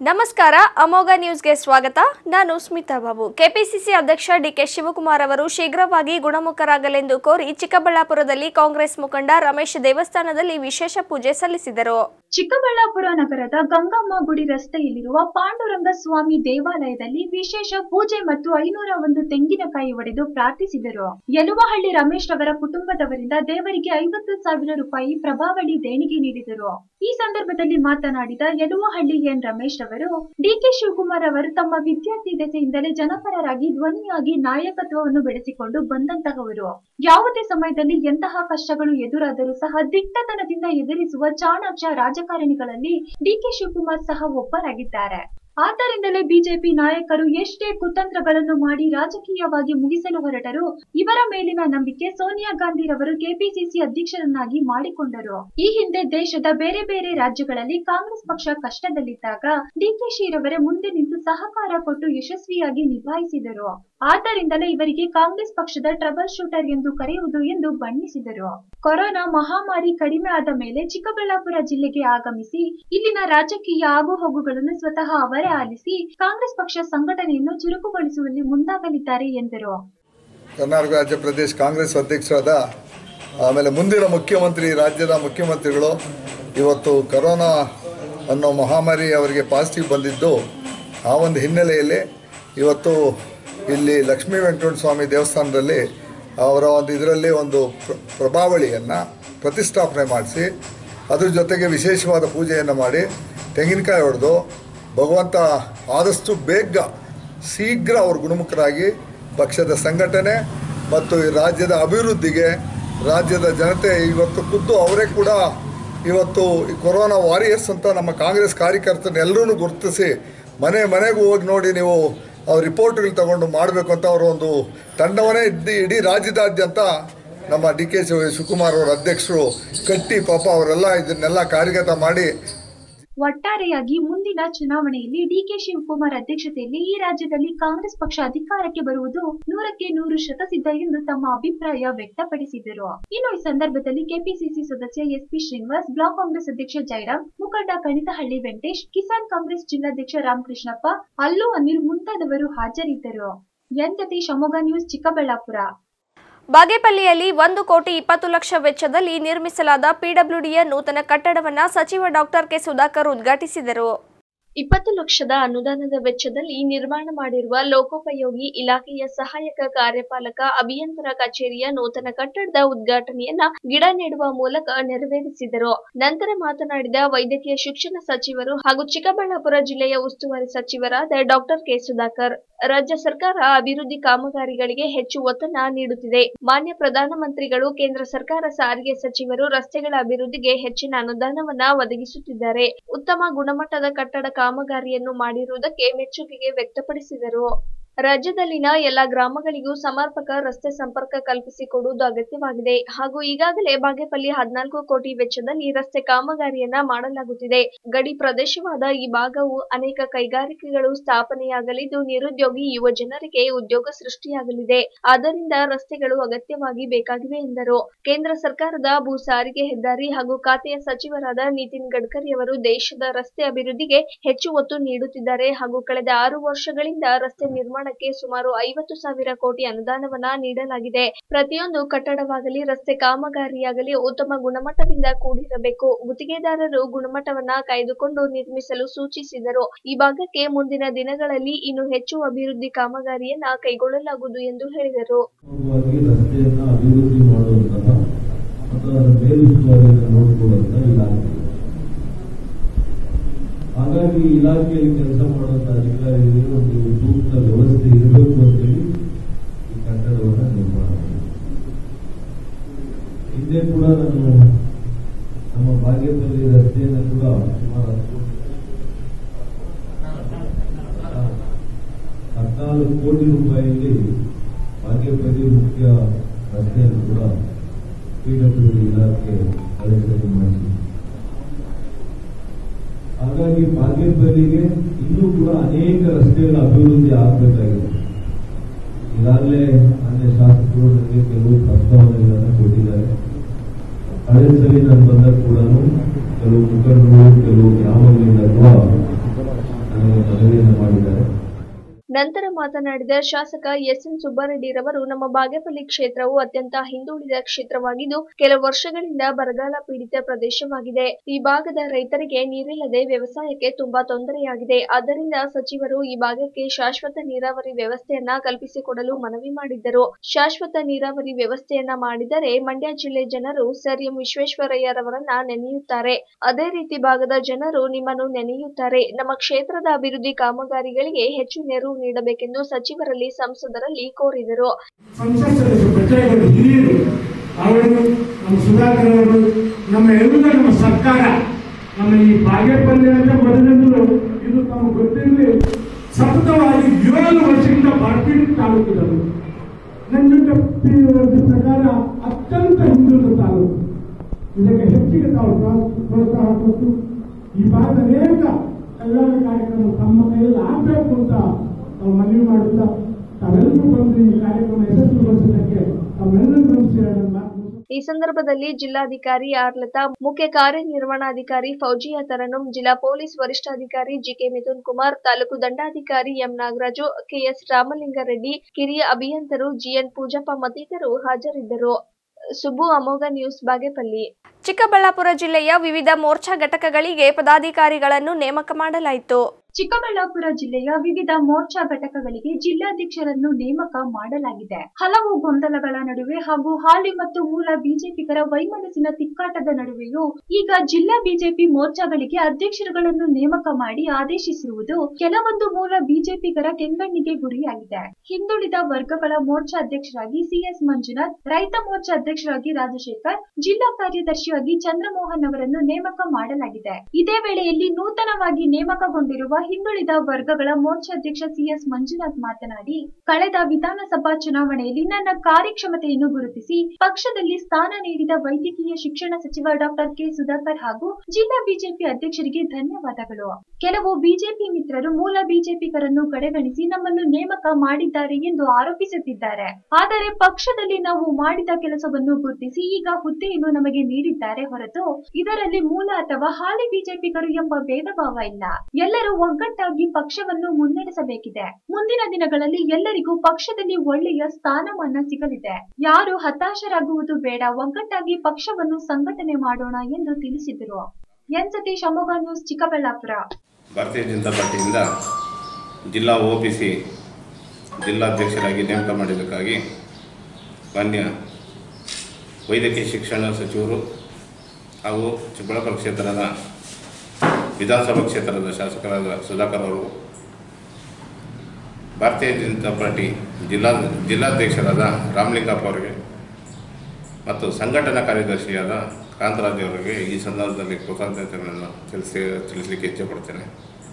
ನಮಸ್ಕಾರ ಅಮೋಘ ನ್ಯೂಸ್ಗೆ ಸ್ವಾಗತ ನಾನು ಸ್ಮಿತಾ ಬಾಬು ಕೆಪಿಸಿಸಿ ಅಧ್ಯಕ್ಷ ಡಿಕೆ ಶಿವಕುಮಾರ್ ಅವರು ಶೀಘ್ರವಾಗಿ ಗುಣಮುಖರಾಗಲೆಂದು ಕೋರಿ ಚಿಕ್ಕಬಳ್ಳಾಪುರದಲ್ಲಿ ಕಾಂಗ್ರೆಸ್ ಮುಖಂಡ ರಮೇಶ್ ದೇವಸ್ಥಾನದಲ್ಲಿ ವಿಶೇಷ ಪೂಜೆ ಸಲ್ಲಿಸಿದರು ಚಿಕ್ಕಬಳ್ಳಾಪುರ ನಗರದ ಗಂಗಮ್ಮ ಗುಡಿ ರಸ್ತೆಯಲ್ಲಿರುವ ಪಾಂಡುರಂಗ ಸ್ವಾಮಿ ದೇವಾಲಯದಲ್ಲಿ ವಿಶೇಷ ಪೂಜೆ ಮತ್ತು ಐನೂರ ಒಂದು ತೆಂಗಿನಕಾಯಿ ಒಡೆದು ಪ್ರಾರ್ಥಿಸಿದರು ಯಲುವಹಳ್ಳಿ ರಮೇಶ್ ರವರ ಕುಟುಂಬದವರಿಂದ ದೇವರಿಗೆ ಐವತ್ತು ಸಾವಿರ ರೂಪಾಯಿ ಪ್ರಭಾವಳಿ ದೇಣಿಗೆ ನೀಡಿದರು ಈ ಸಂದರ್ಭದಲ್ಲಿ ಮಾತನಾಡಿದ ಯಲುವಹಳ್ಳಿ ಎನ್ ರಮೇಶ್ ರವರು ಡಿಕೆ ಶಿವಕುಮಾರ್ ಅವರು ತಮ್ಮ ವಿದ್ಯಾರ್ಥಿ ದೆಸೆಯಿಂದಲೇ ಜನಪರರಾಗಿ ಧ್ವನಿಯಾಗಿ ನಾಯಕತ್ವವನ್ನು ಬೆಳೆಸಿಕೊಂಡು ಬಂದಂತಹವರು ಯಾವುದೇ ಸಮಯದಲ್ಲಿ ಎಂತಹ ಕಷ್ಟಗಳು ಎದುರಾದರೂ ಸಹ ದಿಟ್ಟತನದಿಂದ ಎದುರಿಸುವ ಚಾಣಾಕ್ಷ ರಾಜಕಾರಣಿಗಳಲ್ಲಿ ಡಿಕೆ ಶಿವಕುಮಾರ್ ಸಹ ಒಬ್ಬರಾಗಿದ್ದಾರೆ ಆದ್ದರಿಂದಲೇ ಬಿಜೆಪಿ ನಾಯಕರು ಎಷ್ಟೇ ಕುತಂತ್ರಗಳನ್ನು ಮಾಡಿ ರಾಜಕೀಯವಾಗಿ ಮುಗಿಸಲು ಹೊರಟರು ಇವರ ಮೇಲಿನ ನಂಬಿಕೆ ಸೋನಿಯಾ ಗಾಂಧಿರವರು ಕೆಪಿಸಿಸಿ ಅಧ್ಯಕ್ಷರನ್ನಾಗಿ ಮಾಡಿಕೊಂಡರು ಈ ಹಿಂದೆ ದೇಶದ ಬೇರೆ ಬೇರೆ ರಾಜ್ಯಗಳಲ್ಲಿ ಕಾಂಗ್ರೆಸ್ ಪಕ್ಷ ಕಷ್ಟದಲ್ಲಿದ್ದಾಗ ಡಿಕೆಶಿ ರವರೇ ಮುಂದೆ ನಿಂತು ಸಹಕಾರ ಕೊಟ್ಟು ಯಶಸ್ವಿಯಾಗಿ ನಿಭಾಯಿಸಿದರು ಆದ್ದರಿಂದಲೇ ಇವರಿಗೆ ಕಾಂಗ್ರೆಸ್ ಪಕ್ಷದ ಟ್ರಬಲ್ ಶೂಟರ್ ಎಂದು ಕರೆಯುವುದು ಎಂದು ಬಣ್ಣಿಸಿದರು ಕೊರೋನಾ ಮಹಾಮಾರಿ ಕಡಿಮೆ ಆದ ಮೇಲೆ ಚಿಕ್ಕಬಳ್ಳಾಪುರ ಜಿಲ್ಲೆಗೆ ಆಗಮಿಸಿ ಇಲ್ಲಿನ ರಾಜಕೀಯ ಆಗುಹೋಗುಗಳನ್ನು ಸ್ವತಃ ಅವರೇ ಆಲಿಸಿ ಕಾಂಗ್ರೆಸ್ ಪಕ್ಷ ಸಂಘಟನೆಯನ್ನು ಚುರುಕುಗೊಳಿಸುವಲ್ಲಿ ಮುಂದಾಗಲಿದ್ದಾರೆ ಎಂದರು ಕರ್ನಾಟಕ ರಾಜ್ಯ ಪ್ರದೇಶ ಕಾಂಗ್ರೆಸ್ ಅಧ್ಯಕ್ಷರಾದ ಆಮೇಲೆ ಮುಂದಿನ ಮುಖ್ಯಮಂತ್ರಿ ರಾಜ್ಯದ ಮುಖ್ಯಮಂತ್ರಿಗಳು ಇವತ್ತು ಕರೋನಾ ಅನ್ನೋ ಮಹಾಮಾರಿ ಅವರಿಗೆ ಪಾಸಿಟಿವ್ ಬಂದಿದ್ದು ಆ ಒಂದು ಹಿನ್ನೆಲೆಯಲ್ಲಿ ಇವತ್ತು ಇಲ್ಲಿ ಲಕ್ಷ್ಮೀ ವೆಂಕಟರಮಣ ಸ್ವಾಮಿ ದೇವಸ್ಥಾನದಲ್ಲಿ ಅವರ ಒಂದು ಇದರಲ್ಲಿ ಒಂದು ಪ್ರ- ಪ್ರಭಾವಳಿಯನ್ನು ಪ್ರತಿಷ್ಠಾಪನೆ ಮಾಡಿಸಿ ಅದ್ರ ಜೊತೆಗೆ ವಿಶೇಷವಾದ ಪೂಜೆಯನ್ನು ಮಾಡಿ ತೆಂಗಿನಕಾಯಿ ಹೊಡೆದು ಭಗವಂತ ಆದಷ್ಟು ಬೇಗ ಶೀಘ್ರ ಅವರು ಗುಣಮುಖರಾಗಿ ಪಕ್ಷದ ಸಂಘಟನೆ ಮತ್ತು ಈ ರಾಜ್ಯದ ಅಭಿವೃದ್ಧಿಗೆ ರಾಜ್ಯದ ಜನತೆ ಇವತ್ತು ಖುದ್ದು ಅವರೇ ಕೂಡ ಇವತ್ತು ಈ ಕೊರೋನಾ ವಾರಿಯರ್ಸ್ ಅಂತ ನಮ್ಮ ಕಾಂಗ್ರೆಸ್ ಕಾರ್ಯಕರ್ತರನ್ನೆಲ್ಲರೂ ಗುರುತಿಸಿ ಮನೆ ಮನೆಗೂ ಹೋಗಿ ನೋಡಿ ನೀವು ಅವ್ರ ರಿಪೋರ್ಟ್ಗಳು ತಗೊಂಡು ಮಾಡಬೇಕು ಅಂತ ಅವರು ಒಂದು ತಂಡವನ್ನೇ ಇಡೀ ಇಡೀ ರಾಜ್ಯದಾದ್ಯಂತ ನಮ್ಮ ಡಿ ಕೆ ಶಿವಕುಮಾರ್ ಅವರ ಅಧ್ಯಕ್ಷರು ಕಟ್ಟಿ ಪಾಪ ಅವರೆಲ್ಲ ಇದನ್ನೆಲ್ಲ ಕಾರ್ಯಗತ ಮಾಡಿ ಒಟ್ಟಾರೆಯಾಗಿ ಮುಂದಿನ ಚುನಾವಣೆಯಲ್ಲಿ ಡಿಕೆ ಶಿವಕುಮಾರ್ ಅಧ್ಯಕ್ಷತೆಯಲ್ಲಿ ಈ ರಾಜ್ಯದಲ್ಲಿ ಕಾಂಗ್ರೆಸ್ ಪಕ್ಷ ಅಧಿಕಾರಕ್ಕೆ ಬರುವುದು ನೂರಕ್ಕೆ ನೂರು ಶತಸಿದ್ಧ ಎಂದು ತಮ್ಮ ಅಭಿಪ್ರಾಯ ವ್ಯಕ್ತಪಡಿಸಿದರು ಇನ್ನು ಈ ಸಂದರ್ಭದಲ್ಲಿ ಕೆಪಿಸಿಸಿ ಸದಸ್ಯ ಎಸ್ಪಿ ಶ್ರೀನಿವಾಸ್ ಬ್ಲಾಕ್ ಕಾಂಗ್ರೆಸ್ ಅಧ್ಯಕ್ಷ ಜಯರಾಮ್ ಮುಖಂಡ ಕಣಿತಹಳ್ಳಿ ವೆಂಕಟೇಶ್ ಕಿಸಾನ್ ಕಾಂಗ್ರೆಸ್ ಜಿಲ್ಲಾಧ್ಯಕ್ಷ ರಾಮಕೃಷ್ಣಪ್ಪ ಅಲ್ಲು ಅನಿಲ್ ಮುಂತಾದವರು ಹಾಜರಿದ್ದರು ಎನ್ ಸತೀಶ್ ಅಮೋಘ ನ್ಯೂಸ್ ಚಿಕ್ಕಬಳ್ಳಾಪುರ ಬಾಗೇಪಲ್ಲಿಯಲ್ಲಿ ಒಂದು ಕೋಟಿ ಇಪ್ಪತ್ತು ಲಕ್ಷ ವೆಚ್ಚದಲ್ಲಿ ನಿರ್ಮಿಸಲಾದ ಪಿಡಬ್ಲ್ಯೂಡಿಯ ನೂತನ ಕಟ್ಟಡವನ್ನು ಸಚಿವ ಡಾಕ್ಟರ್ ಕೆ ಸುಧಾಕರ್ ಉದ್ಘಾಟಿಸಿದರು ಇಪ್ಪತ್ತು ಲಕ್ಷದ ಅನುದಾನದ ವೆಚ್ಚದಲ್ಲಿ ನಿರ್ಮಾಣ ಮಾಡಿರುವ ಲೋಕೋಪಯೋಗಿ ಇಲಾಖೆಯ ಸಹಾಯಕ ಕಾರ್ಯಪಾಲಕ ಅಭಿಯಂತರ ಕಚೇರಿಯ ನೂತನ ಕಟ್ಟಡದ ಉದ್ಘಾಟನೆಯನ್ನ ಗಿಡ ನೆಡುವ ಮೂಲಕ ನೆರವೇರಿಸಿದರು ನಂತರ ಮಾತನಾಡಿದ ವೈದ್ಯಕೀಯ ಶಿಕ್ಷಣ ಸಚಿವರು ಹಾಗೂ ಚಿಕ್ಕಬಳ್ಳಾಪುರ ಜಿಲ್ಲೆಯ ಉಸ್ತುವಾರಿ ಸಚಿವರಾದ ಡಾಕ್ಟರ್ ಕೆ ಸುಧಾಕರ್ ರಾಜ್ಯ ಸರ್ಕಾರ ಅಭಿವೃದ್ಧಿ ಕಾಮಗಾರಿಗಳಿಗೆ ಹೆಚ್ಚು ಒತ್ತನ್ನ ನೀಡುತ್ತಿದೆ ಮಾನ್ಯ ಪ್ರಧಾನಮಂತ್ರಿಗಳು ಕೇಂದ್ರ ಸರ್ಕಾರ ಸಾರಿಗೆ ಸಚಿವರು ರಸ್ತೆಗಳ ಅಭಿವೃದ್ಧಿಗೆ ಹೆಚ್ಚಿನ ಅನುದಾನವನ್ನ ಒದಗಿಸುತ್ತಿದ್ದಾರೆ ಉತ್ತಮ ಗುಣಮಟ್ಟದ ಕಟ್ಟಡ ಕಾಮಗಾರಿಯನ್ನು ಮಾಡಿರುವುದಕ್ಕೆ ಮೆಚ್ಚುಗೆ ವ್ಯಕ್ತಪಡಿಸಿದರು ರಾಜ್ಯದಲ್ಲಿನ ಎಲ್ಲ ಗ್ರಾಮಗಳಿಗೂ ಸಮರ್ಪಕ ರಸ್ತೆ ಸಂಪರ್ಕ ಕಲ್ಪಿಸಿಕೊಡುವುದು ಅಗತ್ಯವಾಗಿದೆ ಹಾಗೂ ಈಗಾಗಲೇ ಬಾಗೇಪಲ್ಲಿ ಹದಿನಾಲ್ಕು ಕೋಟಿ ವೆಚ್ಚದಲ್ಲಿ ರಸ್ತೆ ಕಾಮಗಾರಿಯನ್ನ ಮಾಡಲಾಗುತ್ತಿದೆ ಗಡಿ ಪ್ರದೇಶವಾದ ಈ ಭಾಗವು ಅನೇಕ ಕೈಗಾರಿಕೆಗಳು ಸ್ಥಾಪನೆಯಾಗಲಿದ್ದು ನಿರುದ್ಯೋಗಿ ಯುವ ಜನರಿಗೆ ಉದ್ಯೋಗ ಸೃಷ್ಟಿಯಾಗಲಿದೆ ಆದ್ದರಿಂದ ರಸ್ತೆಗಳು ಅಗತ್ಯವಾಗಿ ಬೇಕಾಗಿವೆ ಎಂದರು ಕೇಂದ್ರ ಸರ್ಕಾರದ ಭೂ ಸಾರಿಗೆ ಹೆದ್ದಾರಿ ಹಾಗೂ ಖಾತೆಯ ಸಚಿವರಾದ ನಿತಿನ್ ಗಡ್ಕರಿ ಅವರು ದೇಶದ ರಸ್ತೆ ಅಭಿವೃದ್ಧಿಗೆ ಹೆಚ್ಚು ಒತ್ತು ನೀಡುತ್ತಿದ್ದಾರೆ ಹಾಗೂ ಕಳೆದ ಆರು ವರ್ಷಗಳಿಂದ ರಸ್ತೆ ನಿರ್ಮಾಣಕ್ಕೆ ಸುಮಾರು ಐವತ್ತು ಸಾವಿರ ಕೋಟಿ ಅನುದಾನವನ್ನ ನೀಡಲಾಗಿದೆ ಪ್ರತಿಯೊಂದು ಕಟ್ಟಡವಾಗಲಿ ರಸ್ತೆ ಕಾಮಗಾರಿಯಾಗಲಿ ಉತ್ತಮ ಗುಣಮಟ್ಟದಿಂದ ಕೂಡಿರಬೇಕು ಗುತ್ತಿಗೆದಾರರು ಗುಣಮಟ್ಟವನ್ನ ಕಾಯ್ದುಕೊಂಡು ನಿರ್ಮಿಸಲು ಸೂಚಿಸಿದರು ಈ ಭಾಗಕ್ಕೆ ಮುಂದಿನ ದಿನಗಳಲ್ಲಿ ಇನ್ನು ಹೆಚ್ಚು ಅಭಿವೃದ್ಧಿ ಕಾಮಗಾರಿಯನ್ನ ಕೈಗೊಳ್ಳಲಾಗುವುದು ಎಂದು ಹೇಳಿದರು ಪೂರ್ವವಾಗಿ ರಸ್ತೆಯನ್ನ ಅಭಿವೃದ್ಧಿ ಮಾಡುವಂತಹ ಅಥವಾ ಅದರ ಮೇಲುಸ್ತುವಾರಿಯನ್ನು ನೋಡಿಕೊಳ್ಳುವಂತಹ ಇಲಾಖೆ ಹಾಗಾಗಿ ಈ ಇಲಾಖೆಯಲ್ಲಿ ಕೆಲಸ ಮಾಡುವಂತಹ ಅಧಿಕಾರಿಗಳಿಗೆ ಒಂದು ಸೂಕ್ತ ವ್ಯವಸ್ಥೆ ಇರಬೇಕು ಅಂತೇಳಿ ಈ ಕಟ್ಟಡವನ್ನು ನಿರ್ಮಾಣ ಮಾಡಿದೆ ಹಿಂದೆ ಕೂಡ ನಾನು ನಮ್ಮ ಬಾಗೇಪಲ್ಲಿ ರಸ್ತೆಯನ್ನು ಕೂಡ ಸುಮಾರು ಹತ್ತು ಹದಿನಾಲ್ಕು ಕೋಟಿ ರೂಪಾಯಿಯಲ್ಲಿ ಬಾಗೇಪಲ್ಲಿ ಮುಖ್ಯ ರಸ್ತೆಯನ್ನು ಕೂಡ ಪಿಡಬ್ಲ್ಯೂ ಇಲಾಖೆ ಅಳವಡಿಕೆ ಮಾಡಿದೆ ಹಾಗಾಗಿ ಬಾಗೇಪಲ್ಲಿಗೆ ಇನ್ನೂ ಕೂಡ ಅನೇಕ ರಸ್ತೆಗಳ ಅಭಿವೃದ್ಧಿ ಆಗಬೇಕಾಗಿದೆ ಈಗಾಗಲೇ ಮಾನ್ಯ ಶಾಸಕರು ನನಗೆ ಕೆಲವು ಪ್ರಸ್ತಾವನೆಗಳನ್ನು ಕೊಟ್ಟಿದ್ದಾರೆ ಕಳೆದ ಸರಿ ನಾನು ಬಂದಾಗ ಕೂಡ ಕೆಲವು ಮುಖಂಡರು ಕೆಲವು ಗ್ರಾಮಗಳಿಂದ ಕೂಡ ಮನವಿಯನ್ನು ಮಾಡಿದ್ದಾರೆ ನಂತರ ಮಾತನಾಡಿದ ಶಾಸಕ ಎಸ್ಎನ್ ಸುಬ್ಬಾರೆಡ್ಡಿರವರು ನಮ್ಮ ಬಾಗೇಪಲ್ಲಿ ಕ್ಷೇತ್ರವು ಅತ್ಯಂತ ಹಿಂದುಳಿದ ಕ್ಷೇತ್ರವಾಗಿದ್ದು ಕೆಲವು ವರ್ಷಗಳಿಂದ ಬರಗಾಲ ಪೀಡಿತ ಪ್ರದೇಶವಾಗಿದೆ ಈ ಭಾಗದ ರೈತರಿಗೆ ನೀರಿಲ್ಲದೆ ವ್ಯವಸಾಯಕ್ಕೆ ತುಂಬಾ ತೊಂದರೆಯಾಗಿದೆ ಆದ್ದರಿಂದ ಸಚಿವರು ಈ ಭಾಗಕ್ಕೆ ಶಾಶ್ವತ ನೀರಾವರಿ ವ್ಯವಸ್ಥೆಯನ್ನ ಕಲ್ಪಿಸಿಕೊಡಲು ಮನವಿ ಮಾಡಿದ್ದರು ಶಾಶ್ವತ ನೀರಾವರಿ ವ್ಯವಸ್ಥೆಯನ್ನ ಮಾಡಿದರೆ ಮಂಡ್ಯ ಜಿಲ್ಲೆ ಜನರು ಸರ್ ಎಂ ವಿಶ್ವೇಶ್ವರಯ್ಯರವರನ್ನ ನೆನೆಯುತ್ತಾರೆ ಅದೇ ರೀತಿ ಭಾಗದ ಜನರು ನಿಮ್ಮನ್ನು ನೆನೆಯುತ್ತಾರೆ ನಮ್ಮ ಕ್ಷೇತ್ರದ ಅಭಿವೃದ್ಧಿ ಕಾಮಗಾರಿಗಳಿಗೆ ಹೆಚ್ಚು ನೆರವು ನೀಡಬೇಕೆಂದು ಸಚಿವರಲ್ಲಿ ಸಂಸದರಲ್ಲಿ ಕೋರಿದರು ಸಂಸತ್ ಸದಸ್ಯರು ಪ್ರಜೆಗಳು ಹಿರಿಯರು ಅವರು ನಮ್ಮ ಸುಧಾಕರ್ ಅವರು ನಮ್ಮ ಎಲ್ಲ ನಮ್ಮ ಸರ್ಕಾರ ನಮ್ಮ ಈ ಬಾಗೇಪಲ್ಲಿ ಅಂತ ಮೊದಲಿಂದಲೂ ಇದು ತಮಗೆ ಗೊತ್ತಿರಲಿ ಸತತವಾಗಿ ಏಳು ವರ್ಷದಿಂದ ಬಾರ್ಪೀಡಿ ತಾಲೂಕಿದರು ನನ್ನ ವರದಿ ಪ್ರಕಾರ ಅತ್ಯಂತ ಹಿಂದುಳಿದ ತಾಲೂಕು ಇದಕ್ಕೆ ಹೆಚ್ಚಿಗೆ ತಾವು ಪ್ರೋ- ಪ್ರೋತ್ಸಾಹ ಕೊಟ್ಟು ಈ ಭಾಗದ ಅನೇಕ ಕಲ್ಯಾಣ ಕಾರ್ಯಕ್ರಮ ತಮ್ಮ ಕೈಯಲ್ಲಿ ಆಗಬೇಕು ಅಂತ ನಾವು ಮನವಿ ಮಾಡುತ್ತಾ ತಾವೆಲ್ಲರೂ ಬಂದು ಈ ಕಾರ್ಯಕ್ರಮ ಯಶಸ್ವಿಗೊಳಿಸೋದಕ್ಕೆ ತಮ್ಮೆಲ್ಲರೂ ಬಂದು ನನ್ನ ಮಾತು ಈ ಸಂದರ್ಭದಲ್ಲಿ ಜಿಲ್ಲಾಧಿಕಾರಿ ಆರ್ ಲತಾ ಮುಖ್ಯ ಕಾರ್ಯನಿರ್ವಹಣಾಧಿಕಾರಿ ಫೌಜಿಯಾ ತರನುಂ ಜಿಲ್ಲಾ ಪೊಲೀಸ್ ವರಿಷ್ಠಾಧಿಕಾರಿ ಜಿಕೆ ಮಿಥುನ್ ಕುಮಾರ್ ತಾಲೂಕು ದಂಡಾಧಿಕಾರಿ ಎಂ ನಾಗರಾಜು ಕೆಎಸ್ ರಾಮಲಿಂಗಾರೆಡ್ಡಿ ಕಿರಿಯ ಅಭಿಯಂತರು ಜಿಎನ್ ಪೂಜಪ್ಪ ಮತ್ತಿತರರು ಹಾಜರಿದ್ದರು ಸುಬ್ಬು ಅಮೋಘ ನ್ಯೂಸ್ ಬಾಗೇಪಲ್ಲಿ ಚಿಕ್ಕಬಳ್ಳಾಪುರ ಜಿಲ್ಲೆಯ ವಿವಿಧ ಮೋರ್ಚಾ ಘಟಕಗಳಿಗೆ ಪದಾಧಿಕಾರಿಗಳನ್ನು ನೇಮಕ ಮಾಡಲಾಯಿತು ಚಿಕ್ಕಬಳ್ಳಾಪುರ ಜಿಲ್ಲೆಯ ವಿವಿಧ ಮೋರ್ಚಾ ಘಟಕಗಳಿಗೆ ಜಿಲ್ಲಾಧ್ಯಕ್ಷರನ್ನು ನೇಮಕ ಮಾಡಲಾಗಿದೆ ಹಲವು ಗೊಂದಲಗಳ ನಡುವೆ ಹಾಗೂ ಹಾಲಿ ಮತ್ತು ಮೂಲ ಬಿಜೆಪಿಗರ ವೈಮನಸ್ಸಿನ ತಿಕ್ಕಾಟದ ನಡುವೆಯೂ ಈಗ ಜಿಲ್ಲಾ ಬಿಜೆಪಿ ಮೋರ್ಚಾಗಳಿಗೆ ಅಧ್ಯಕ್ಷರುಗಳನ್ನು ನೇಮಕ ಮಾಡಿ ಆದೇಶಿಸಿರುವುದು ಕೆಲವೊಂದು ಮೂಲ ಬಿಜೆಪಿಗರ ಕೆಂಗಣ್ಣಿಗೆ ಗುರಿಯಾಗಿದೆ ಹಿಂದುಳಿದ ವರ್ಗಗಳ ಮೋರ್ಚಾ ಅಧ್ಯಕ್ಷರಾಗಿ ಸಿಎಸ್ ಮಂಜುನಾಥ್ ರೈತ ಮೋರ್ಚಾ ಅಧ್ಯಕ್ಷರಾಗಿ ರಾಜಶೇಖರ್ ಜಿಲ್ಲಾ ಕಾರ್ಯದರ್ಶಿಯಾಗಿ ಚಂದ್ರಮೋಹನ್ ಅವರನ್ನು ನೇಮಕ ಮಾಡಲಾಗಿದೆ ಇದೇ ವೇಳೆಯಲ್ಲಿ ನೂತನವಾಗಿ ನೇಮಕಗೊಂಡಿರುವ ಹಿಂದುಳಿದ ವರ್ಗಗಳ ಮೋರ್ಚಾಧ್ಯಕ್ಷ ಸಿಎಸ್ ಮಂಜುನಾಥ್ ಮಾತನಾಡಿ ಕಳೆದ ವಿಧಾನಸಭಾ ಚುನಾವಣೆಯಲ್ಲಿ ನನ್ನ ಕಾರ್ಯಕ್ಷಮತೆಯನ್ನು ಗುರುತಿಸಿ ಪಕ್ಷದಲ್ಲಿ ಸ್ಥಾನ ನೀಡಿದ ವೈದ್ಯಕೀಯ ಶಿಕ್ಷಣ ಸಚಿವ ಡಾಕ್ಟರ್ ಕೆ ಸುಧಾಕರ್ ಹಾಗೂ ಜಿಲ್ಲಾ ಬಿಜೆಪಿ ಅಧ್ಯಕ್ಷರಿಗೆ ಧನ್ಯವಾದಗಳು ಕೆಲವು ಬಿಜೆಪಿ ಮಿತ್ರರು ಮೂಲ ಬಿಜೆಪಿಗರನ್ನು ಕಡೆಗಣಿಸಿ ನಮ್ಮನ್ನು ನೇಮಕ ಮಾಡಿದ್ದಾರೆ ಎಂದು ಆರೋಪಿಸುತ್ತಿದ್ದಾರೆ ಆದರೆ ಪಕ್ಷದಲ್ಲಿ ನಾವು ಮಾಡಿದ ಕೆಲಸವನ್ನು ಗುರುತಿಸಿ ಈಗ ಹುದ್ದೆಯನ್ನು ನಮಗೆ ನೀಡಿದ್ದಾರೆ ಹೊರತು ಇದರಲ್ಲಿ ಮೂಲ ಅಥವಾ ಹಾಲಿ ಬಿಜೆಪಿಗರು ಎಂಬ ಭೇದ ಭಾವ ಇಲ್ಲ ಎಲ್ಲರೂ ಒಗ್ಗಟ್ಟಾಗಿ ಪಕ್ಷವನ್ನು ಮುನ್ನಡೆಸಬೇಕಿದೆ ಮುಂದಿನ ದಿನಗಳಲ್ಲಿ ಎಲ್ಲರಿಗೂ ಪಕ್ಷದಲ್ಲಿ ಒಳ್ಳೆಯ ಸ್ಥಾನಮಾನ ಸಿಗಲಿದೆ ಯಾರು ಹತಾಶರಾಗುವುದು ಬೇಡ ಒಗ್ಗಟ್ಟಾಗಿ ಪಕ್ಷವನ್ನು ಸಂಘಟನೆ ಮಾಡೋಣ ಎಂದು ತಿಳಿಸಿದರು ಎನ್ ಸತೀಶ್ ಅಮೋಘ ನ್ಯೂಸ್ ಚಿಕ್ಕಬಳ್ಳಾಪುರ ಭಾರತೀಯ ಜನತಾ ಪಾರ್ಟಿಯಿಂದ ಜಿಲ್ಲಾ ಒ ಬಿ ಸಿ ಜಿಲ್ಲಾಧ್ಯಕ್ಷರಾಗಿ ನೇಮಕ ಮಾಡಿದ್ದಕ್ಕಾಗಿ ಮಾನ್ಯ ವೈದ್ಯಕೀಯ ಶಿಕ್ಷಣ ಸಚಿವರು ಹಾಗೂ ಚಿಕ್ಕಬಳ್ಳಾಪುರ ಕ್ಷೇತ್ರದ ವಿಧಾನಸಭಾ ಕ್ಷೇತ್ರದ ಶಾಸಕರಾದ ಸುಧಾಕರ್ ಅವರು ಭಾರತೀಯ ಜನತಾ ಪಾರ್ಟಿ ಜಿಲ್ಲಾ ಜಿಲ್ಲಾಧ್ಯಕ್ಷರಾದ ರಾಮಲಿಂಗಪ್ಪ ಅವರಿಗೆ ಮತ್ತು ಸಂಘಟನಾ ಕಾರ್ಯದರ್ಶಿಯಾದ ಕಾಂತರಾಜ್ ಅವರಿಗೆ ಈ ಸಂದರ್ಭದಲ್ಲಿ ಕೃತಜ್ಞತೆಗಳನ್ನು ತಿಳಿಸಿ ತಿಳಿಸಲಿಕ್ಕೆ ಇಚ್ಛೆಪಡ್ತೇನೆ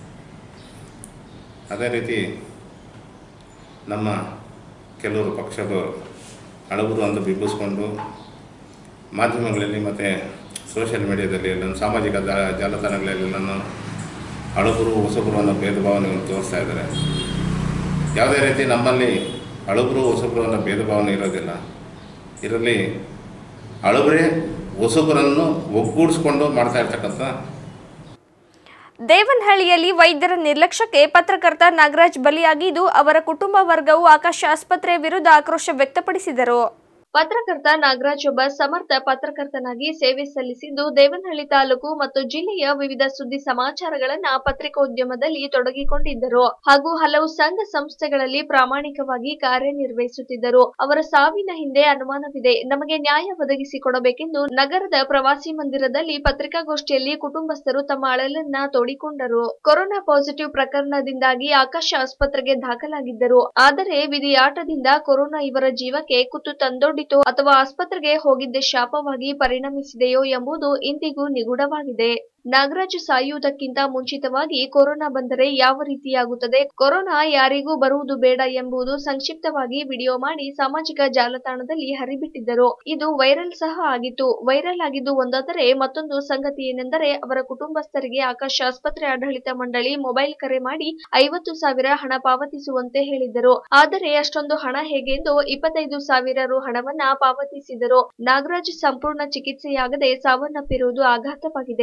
ಅದೇ ರೀತಿ ನಮ್ಮ ಕೆಲವರು ಪಕ್ಷದವರು ಹಳಬರು ಅಂತ ಬಿಂಬಿಸ್ಕೊಂಡು ಮಾಧ್ಯಮಗಳಲ್ಲಿ ಮತ್ತು ಸೋಷಿಯಲ್ ಮೀಡಿಯಾದಲ್ಲಿ ಎಲ್ಲ ಸಾಮಾಜಿಕ ಜಾ- ಜಾಲತಾಣಗಳಲ್ಲಿ ನನ್ನ ಹಳಬರು ಹೊಸಬರು ಅನ್ನೋ ಭೇದ ಭಾವನೆಯನ್ನು ತೋರಿಸ್ತಾ ಇದ್ದಾರೆ ಯಾವುದೇ ರೀತಿ ನಮ್ಮಲ್ಲಿ ಹಳಬರು ಹೊಸಬರು ಅನ್ನೋ ಭೇದ ಭಾವನೆ ಇರೋದಿಲ್ಲ ಇದರಲ್ಲಿ ಹಳಬರೇ ಹೊಸಬರನ್ನು ಒಗ್ಗೂಡಿಸ್ಕೊಂಡು ಮಾಡ್ತಾ ಇರ್ತಕ್ಕಂಥ ದೇವನಹಳ್ಳಿಯಲ್ಲಿ ವೈದ್ಯರ ನಿರ್ಲಕ್ಷ್ಯಕ್ಕೆ ಪತ್ರಕರ್ತ ನಾಗರಾಜ್ ಬಲಿಯಾಗಿದ್ದು ಅವರ ಕುಟುಂಬ ವರ್ಗವು ಆಕಾಶ ಆಸ್ಪತ್ರೆ ವಿರುದ್ಧ ಆಕ್ರೋಶ ವ್ಯಕ್ತಪಡಿಸಿದರು ಪತ್ರಕರ್ತ ನಾಗರಾಜ್ ಒಬ್ಬ ಸಮರ್ಥ ಪತ್ರಕರ್ತನಾಗಿ ಸೇವೆ ಸಲ್ಲಿಸಿದ್ದು ದೇವನಹಳ್ಳಿ ತಾಲೂಕು ಮತ್ತು ಜಿಲ್ಲೆಯ ವಿವಿಧ ಸುದ್ದಿ ಸಮಾಚಾರಗಳನ್ನ ಪತ್ರಿಕೋದ್ಯಮದಲ್ಲಿ ತೊಡಗಿಕೊಂಡಿದ್ದರು ಹಾಗೂ ಹಲವು ಸಂಘ ಸಂಸ್ಥೆಗಳಲ್ಲಿ ಪ್ರಾಮಾಣಿಕವಾಗಿ ಕಾರ್ಯನಿರ್ವಹಿಸುತ್ತಿದ್ದರು ಅವರ ಸಾವಿನ ಹಿಂದೆ ಅನುಮಾನವಿದೆ ನಮಗೆ ನ್ಯಾಯ ಒದಗಿಸಿಕೊಡಬೇಕೆಂದು ನಗರದ ಪ್ರವಾಸಿ ಮಂದಿರದಲ್ಲಿ ಪತ್ರಿಕಾಗೋಷ್ಠಿಯಲ್ಲಿ ಕುಟುಂಬಸ್ಥರು ತಮ್ಮ ಅಳಲನ್ನ ತೋಡಿಕೊಂಡರು ಕೊರೋನಾ ಪಾಸಿಟಿವ್ ಪ್ರಕರಣದಿಂದಾಗಿ ಆಕಾಶ ಆಸ್ಪತ್ರೆಗೆ ದಾಖಲಾಗಿದ್ದರು ಆದರೆ ವಿಧಿಯಾಟದಿಂದ ಕೊರೋನಾ ಇವರ ಜೀವಕ್ಕೆ ಕುತ್ತು ತಂದೊಡ್ಡಿತು ಅಥವಾ ಆಸ್ಪತ್ರೆಗೆ ಹೋಗಿದ್ದೇ ಶಾಪವಾಗಿ ಪರಿಣಮಿಸಿದೆಯೋ ಎಂಬುದು ಇಂದಿಗೂ ನಿಗೂಢವಾಗಿದೆ ನಾಗರಾಜ್ ಸಾಯುವುದಕ್ಕಿಂತ ಮುಂಚಿತವಾಗಿ ಕೊರೋನಾ ಬಂದರೆ ಯಾವ ರೀತಿಯಾಗುತ್ತದೆ ಕೊರೋನಾ ಯಾರಿಗೂ ಬರುವುದು ಬೇಡ ಎಂಬುದು ಸಂಕ್ಷಿಪ್ತವಾಗಿ ವಿಡಿಯೋ ಮಾಡಿ ಸಾಮಾಜಿಕ ಜಾಲತಾಣದಲ್ಲಿ ಹರಿಬಿಟ್ಟಿದ್ದರು ಇದು ವೈರಲ್ ಸಹ ಆಗಿತ್ತು ವೈರಲ್ ಆಗಿದ್ದು ಒಂದಾದರೆ ಮತ್ತೊಂದು ಸಂಗತಿ ಏನೆಂದರೆ ಅವರ ಕುಟುಂಬಸ್ಥರಿಗೆ ಆಕಾಶ ಆಸ್ಪತ್ರೆ ಆಡಳಿತ ಮಂಡಳಿ ಮೊಬೈಲ್ ಕರೆ ಮಾಡಿ ಐವತ್ತು ಸಾವಿರ ಹಣ ಪಾವತಿಸುವಂತೆ ಹೇಳಿದ್ದರು ಆದರೆ ಅಷ್ಟೊಂದು ಹಣ ಹೇಗೆಂದು ಇಪ್ಪತ್ತೈದು ಸಾವಿರ ರು ಹಣವನ್ನ ಪಾವತಿಸಿದರು ನಾಗರಾಜ್ ಸಂಪೂರ್ಣ ಚಿಕಿತ್ಸೆಯಾಗದೆ ಸಾವನ್ನಪ್ಪಿರುವುದು ಆಘಾತವಾಗಿದೆ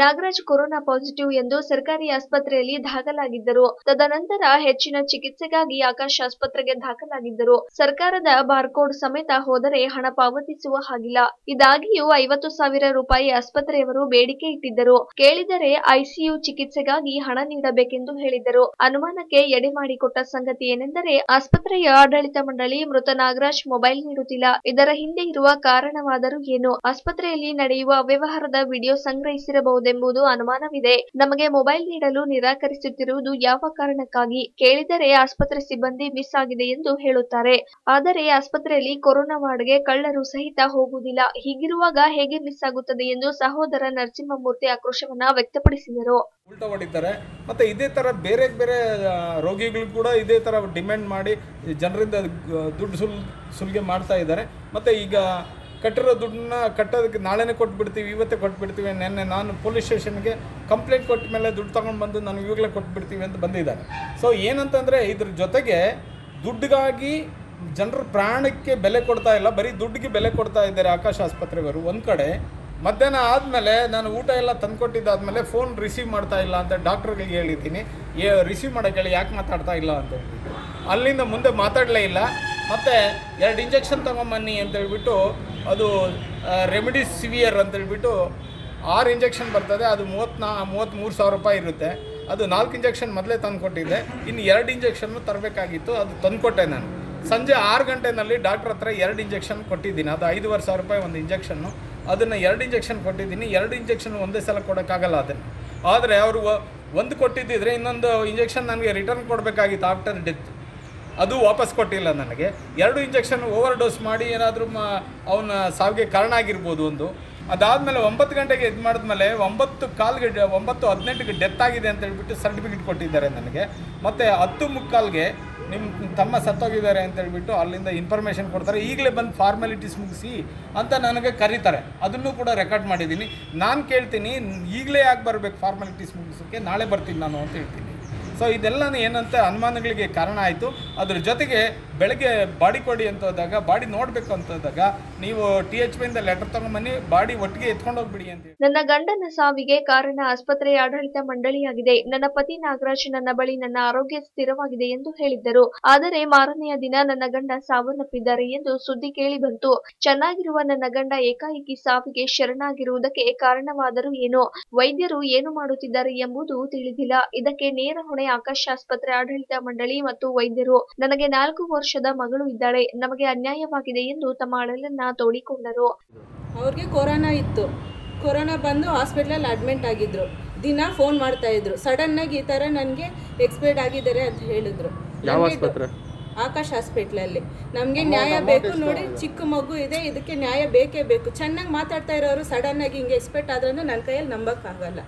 ನಾಗರಾಜ್ ಕೊರೋನಾ ಪಾಸಿಟಿವ್ ಎಂದು ಸರ್ಕಾರಿ ಆಸ್ಪತ್ರೆಯಲ್ಲಿ ದಾಖಲಾಗಿದ್ದರು ತದನಂತರ ಹೆಚ್ಚಿನ ಚಿಕಿತ್ಸೆಗಾಗಿ ಆಕಾಶ್ ಆಸ್ಪತ್ರೆಗೆ ದಾಖಲಾಗಿದ್ದರು ಸರ್ಕಾರದ ಬಾರ್ಕೋಡ್ ಸಮೇತ ಹೋದರೆ ಹಣ ಪಾವತಿಸುವ ಹಾಗಿಲ್ಲ ಇದಾಗಿಯೂ ಐವತ್ತು ಸಾವಿರ ರೂಪಾಯಿ ಆಸ್ಪತ್ರೆಯವರು ಬೇಡಿಕೆ ಇಟ್ಟಿದ್ದರು ಕೇಳಿದರೆ ಐಸಿಯು ಚಿಕಿತ್ಸೆಗಾಗಿ ಹಣ ನೀಡಬೇಕೆಂದು ಹೇಳಿದರು ಅನುಮಾನಕ್ಕೆ ಎಡೆ ಮಾಡಿಕೊಟ್ಟ ಸಂಗತಿ ಏನೆಂದರೆ ಆಸ್ಪತ್ರೆಯ ಆಡಳಿತ ಮಂಡಳಿ ಮೃತ ನಾಗರಾಜ್ ಮೊಬೈಲ್ ನೀಡುತ್ತಿಲ್ಲ ಇದರ ಹಿಂದೆ ಇರುವ ಕಾರಣವಾದರೂ ಏನು ಆಸ್ಪತ್ರೆಯಲ್ಲಿ ನಡೆಯುವ ಅವ್ಯವಹಾರದ ವಿಡಿಯೋ ಸಂಗ್ರಹಿಸಿರಬಹುದೆಂಬುದು ಅನುಮಾನವಿದೆ ನಮಗೆ ಮೊಬೈಲ್ ನೀಡಲು ನಿರಾಕರಿಸುತ್ತಿರುವುದು ಯಾವ ಕಾರಣಕ್ಕಾಗಿ ಕೇಳಿದರೆ ಆಸ್ಪತ್ರೆ ಸಿಬ್ಬಂದಿ ಮಿಸ್ ಆಗಿದೆ ಎಂದು ಹೇಳುತ್ತಾರೆ ಆದರೆ ಆಸ್ಪತ್ರೆಯಲ್ಲಿ ಕೊರೋನಾ ವಾರ್ಡ್ಗೆ ಕಳ್ಳರು ಸಹಿತ ಹೋಗುವುದಿಲ್ಲ ಹೀಗಿರುವಾಗ ಹೇಗೆ ಮಿಸ್ ಆಗುತ್ತದೆ ಎಂದು ಸಹೋದರ ನರಸಿಂಹಮೂರ್ತಿ ಆಕ್ರೋಶವನ್ನ ವ್ಯಕ್ತಪಡಿಸಿದರು ಉಲ್ಟಾ ಹೊಡಿತಾರೆ ಮತ್ತು ಇದೇ ಥರ ಬೇರೆ ಬೇರೆ ಆ, ರೋಗಿಗಳು ಕೂಡ ಇದೇ ಥರ ಡಿಮ್ಯಾಂಡ್ ಮಾಡಿ ಜನರಿಂದ ಗ- ದುಡ್ಡು ಸುಲ್ ಸುಲಿಗೆ ಮಾಡ್ತಾ ಇದ್ದಾರೆ ಮತ್ತು ಈಗ ಕಟ್ಟಿರೋ ದುಡ್ಡನ್ನ ಕಟ್ಟೋದಕ್ಕೆ ನಾಳೆನೇ ಕೊಟ್ಬಿಡ್ತೀವಿ ಇವತ್ತೇ ಕೊಟ್ಬಿಡ್ತೀವಿ ನೆನ್ನೆ ನಾನು ಪೊಲೀಸ್ ಸ್ಟೇಷನ್ಗೆ ಕಂಪ್ಲೇಂಟ್ ಕೊಟ್ಟ ಮೇಲೆ ದುಡ್ಡು ತಗೊಂಡು ಬಂದು ನಾನು ಇವಾಗಲೇ ಕೊಟ್ಬಿಡ್ತೀವಿ ಅಂತ ಬಂದಿದ್ದಾರೆ ಸೊ ಏನಂತಂದರೆ ಇದ್ರ ಜೊತೆಗೆ ದುಡ್ಡಿಗಾಗಿ ಜನರ ಪ್ರಾಣಕ್ಕೆ ಬೆಲೆ ಕೊಡ್ತಾ ಇಲ್ಲ ಬರೀ ದುಡ್ಡಿಗೆ ಬೆಲೆ ಕೊಡ್ತಾ ಇದ್ದಾರೆ ಆಕಾಶ ಆಸ್ಪತ್ರೆಯವರು ಒಂದು ಕಡೆ ಮಧ್ಯಾಹ್ನ ಆದಮೇಲೆ ನಾನು ಊಟ ಎಲ್ಲ ತಂದ್ಕೊಟ್ಟಿದ್ದಾದ್ಮೇಲೆ ಫೋನ್ ರಿಸೀವ್ ಮಾಡ್ತಾ ಇಲ್ಲ ಅಂತ ಡಾಕ್ಟ್ರಿಗೆ ಹೇಳಿದ್ದೀನಿ ಏ ರಿಸೀವ್ ಮಾಡೋಕ್ಕೆ ಹೇಳಿ ಯಾಕೆ ಮಾತಾಡ್ತಾ ಇಲ್ಲ ಅಂತ ಹೇಳ್ಬಿಟ್ಟು ಅಲ್ಲಿಂದ ಮುಂದೆ ಮಾತಾಡಲೇ ಇಲ್ಲ ಮತ್ತು ಎರಡು ಇಂಜೆಕ್ಷನ್ ತೊಗೊಂಬನ್ನಿ ಅಂತ ಹೇಳ್ಬಿಟ್ಟು ಅದು ರೆಮಿಡಿ ಸಿವಿಯರ್ ಅಂತ ಹೇಳ್ಬಿಟ್ಟು ಆರು ಇಂಜೆಕ್ಷನ್ ಬರ್ತದೆ ಅದು ಮೂವತ್ತ್ನಾ ಮೂವತ್ತ್ಮೂರು ಸಾವಿರ ರೂಪಾಯಿ ಇರುತ್ತೆ ಅದು ನಾಲ್ಕು ಇಂಜೆಕ್ಷನ್ ಮೊದಲೇ ತಂದುಕೊಟ್ಟಿದ್ದೆ ಇನ್ನು ಎರಡು ಇಂಜೆಕ್ಷನ್ನು ತರಬೇಕಾಗಿತ್ತು ಅದು ತಂದುಕೊಟ್ಟೆ ನಾನು ಸಂಜೆ ಆರು ಗಂಟೆನಲ್ಲಿ ಡಾಕ್ಟ್ರ್ ಹತ್ರ ಎರಡು ಇಂಜೆಕ್ಷನ್ ಕೊಟ್ಟಿದ್ದೀನಿ ಅದು ಐದುವರೆ ಸಾವಿರ ರೂಪಾಯಿ ಒಂದು ಇಂಜೆಕ್ಷನ್ನು ಅದನ್ನು ಎರಡು ಇಂಜೆಕ್ಷನ್ ಕೊಟ್ಟಿದ್ದೀನಿ ಎರಡು ಇಂಜೆಕ್ಷನ್ ಒಂದೇ ಸಲ ಕೊಡೋಕ್ಕಾಗಲ್ಲ ಅದನ್ನು ಆದರೆ ಅವರು ಒಂದು ಕೊಟ್ಟಿದ್ದಿದ್ರೆ ಇನ್ನೊಂದು ಇಂಜೆಕ್ಷನ್ ನನಗೆ ರಿಟರ್ನ್ ಕೊಡಬೇಕಾಗಿತ್ತು ಆಫ್ಟರ್ ಡೆತ್ ಅದು ವಾಪಸ್ ಕೊಟ್ಟಿಲ್ಲ ನನಗೆ ಎರಡು ಇಂಜೆಕ್ಷನ್ ಓವರ್ ಡೋಸ್ ಮಾಡಿ ಏನಾದರೂ ಮ ಅವನ ಸಾವಿಗೆ ಕಾರಣ ಆಗಿರ್ಬೋದು ಒಂದು ಅದಾದಮೇಲೆ ಒಂಬತ್ತು ಗಂಟೆಗೆ ಇದು ಮಾಡಿದ್ಮೇಲೆ ಒಂಬತ್ತು ಕಾಲ್ಗೆ ಡ- ಒಂಬತ್ತು ಹದಿನೆಂಟಿಗೆ ಡೆತ್ ಆಗಿದೆ ಅಂತ ಹೇಳ್ಬಿಟ್ಟು ಸರ್ಟಿಫಿಕೇಟ್ ಕೊಟ್ಟಿದ್ದಾರೆ ನನಗೆ ಮತ್ತು ಹತ್ತು ಮುಕ್ಕಾಲ್ಗೆ ನಿಮ್ಮ ತಮ್ಮ ಸತ್ತೋಗಿದ್ದಾರೆ ಅಂತ ಹೇಳ್ಬಿಟ್ಟು ಅಲ್ಲಿಂದ ಇನ್ಫಾರ್ಮೇಷನ್ ಕೊಡ್ತಾರೆ ಈಗಲೇ ಬಂದು ಫಾರ್ಮಾಲಿಟೀಸ್ ಮುಗಿಸಿ ಅಂತ ನನಗೆ ಕರೀತಾರೆ ಅದನ್ನು ಕೂಡ ರೆಕಾರ್ಡ್ ಮಾಡಿದ್ದೀನಿ ನಾನು ಕೇಳ್ತೀನಿ ಈಗಲೇ ಯಾಕೆ ಬರಬೇಕು ಫಾರ್ಮಾಲಿಟೀಸ್ ಮುಗಿಸೋಕ್ಕೆ ನಾಳೆ ಬರ್ತೀನಿ ನಾನು ಅಂತ ಹೇಳ್ತೀನಿ ಸೊ ಇದೆಲ್ಲ ಏನಂತ ಅನುಮಾನಗಳಿಗೆ ಕಾರಣ ಆಯಿತು ಅದ್ರ ಜೊತೆಗೆ ಬೆಳಗ್ಗೆ ಬಾಡಿ ಕೊಡಿ ಅಂತ ಹೋದಾಗ ಬಾಡಿ ನೋಡಬೇಕು ಅಂತ ಹೋದಾಗ ನೀವು ಟಿ ಎಚ್ ಪಿಯಿಂದ ಲೆಟರ್ ತೊಗೊಂಬನ್ನಿ ಬಾಡಿ ಒಟ್ಟಿಗೆ ಎತ್ಕೊಂಡು ಹೋಗ್ಬಿಡಿ ಅಂತ ಹೇಳಿ. ನನ್ನ ಗಂಡನ ಸಾವಿಗೆ ಕಾರಣ ಆಸ್ಪತ್ರೆಯ ಆಡಳಿತ ಮಂಡಳಿಯಾಗಿದೆ ನನ್ನ ಪತಿ ನಾಗರಾಜ್ ನನ್ನ ಬಳಿ ನನ್ನ ಆರೋಗ್ಯ ಸ್ಥಿರವಾಗಿದೆ ಎಂದು ಹೇಳಿದ್ದರು ಆದರೆ ಮಾರನೆಯ ದಿನ ನನ್ನ ಗಂಡ ಸಾವನ್ನಪ್ಪಿದ್ದಾರೆ ಎಂದು ಸುದ್ದಿ ಕೇಳಿ ಬಂತು ಚೆನ್ನಾಗಿರುವ ನನ್ನ ಗಂಡ ಏಕಾಏಕಿ ಸಾವಿಗೆ ಶರಣಾಗಿರುವುದಕ್ಕೆ ಕಾರಣವಾದರೂ ಏನು ವೈದ್ಯರು ಏನು ಮಾಡುತ್ತಿದ್ದಾರೆ ಎಂಬುದು ತಿಳಿದಿಲ್ಲ ಇದಕ್ಕೆ ನೇರ ಹೊಣೆ ಆಕಾಶ್ ಆಸ್ಪತ್ರೆ ಆಡಳಿತ ಮಂಡಳಿ ಮತ್ತು ವೈದ್ಯರು ನನಗೆ ನಾಲ್ಕು ವರ್ಷದ ಮಗಳು ಇದ್ದಾಳೆ ನಮಗೆ ಅನ್ಯಾಯವಾಗಿದೆ ಎಂದು ತಮ್ಮ ಅಳಲನ್ನ ತೋಡಿಕೊಂಡರು ಅವ್ರಿಗೆ ಕೊರೋನಾ ಇತ್ತು ಕೊರೋನಾ ಬಂದು ಹಾಸ್ಪಿಟ್ಲಲ್ಲಿ ಅಡ್ಮಿಂಟ್ ಆಗಿದ್ರು ದಿನ ಫೋನ್ ಮಾಡ್ತಾ ಇದ್ರು ಸಡನ್ನಾಗಿ ಈ ಥರ ನನಗೆ ಎಕ್ಸ್ಪೈರ್ಡ್ ಆಗಿದ್ದಾರೆ ಅಂತ ಹೇಳಿದ್ರು ನನ್ಗೆ ಇದು- ಆಕಾಶ್ ಹಾಸ್ಪಿಟ್ಲಲ್ಲಿ ನಮಗೆ ನ್ಯಾಯ ಬೇಕು ನೋಡಿ ಚಿಕ್ಕ ಮಗು ಇದೆ ಇದಕ್ಕೆ ನ್ಯಾಯ ಬೇಕೇ ಬೇಕು ಚೆನ್ನಾಗಿ ಮಾತಾಡ್ತಾ ಇರೋರು ಸಡನ್ನಾಗಿ ಹಿಂಗೆ ಎಕ್ಸ್ಪೆಕ್ಟ್ ಆದ್ರೂ ನನ್ನ ಕೈಯಲ್ಲಿ ನಂಬಕ್ಕಾಗಲ್ಲ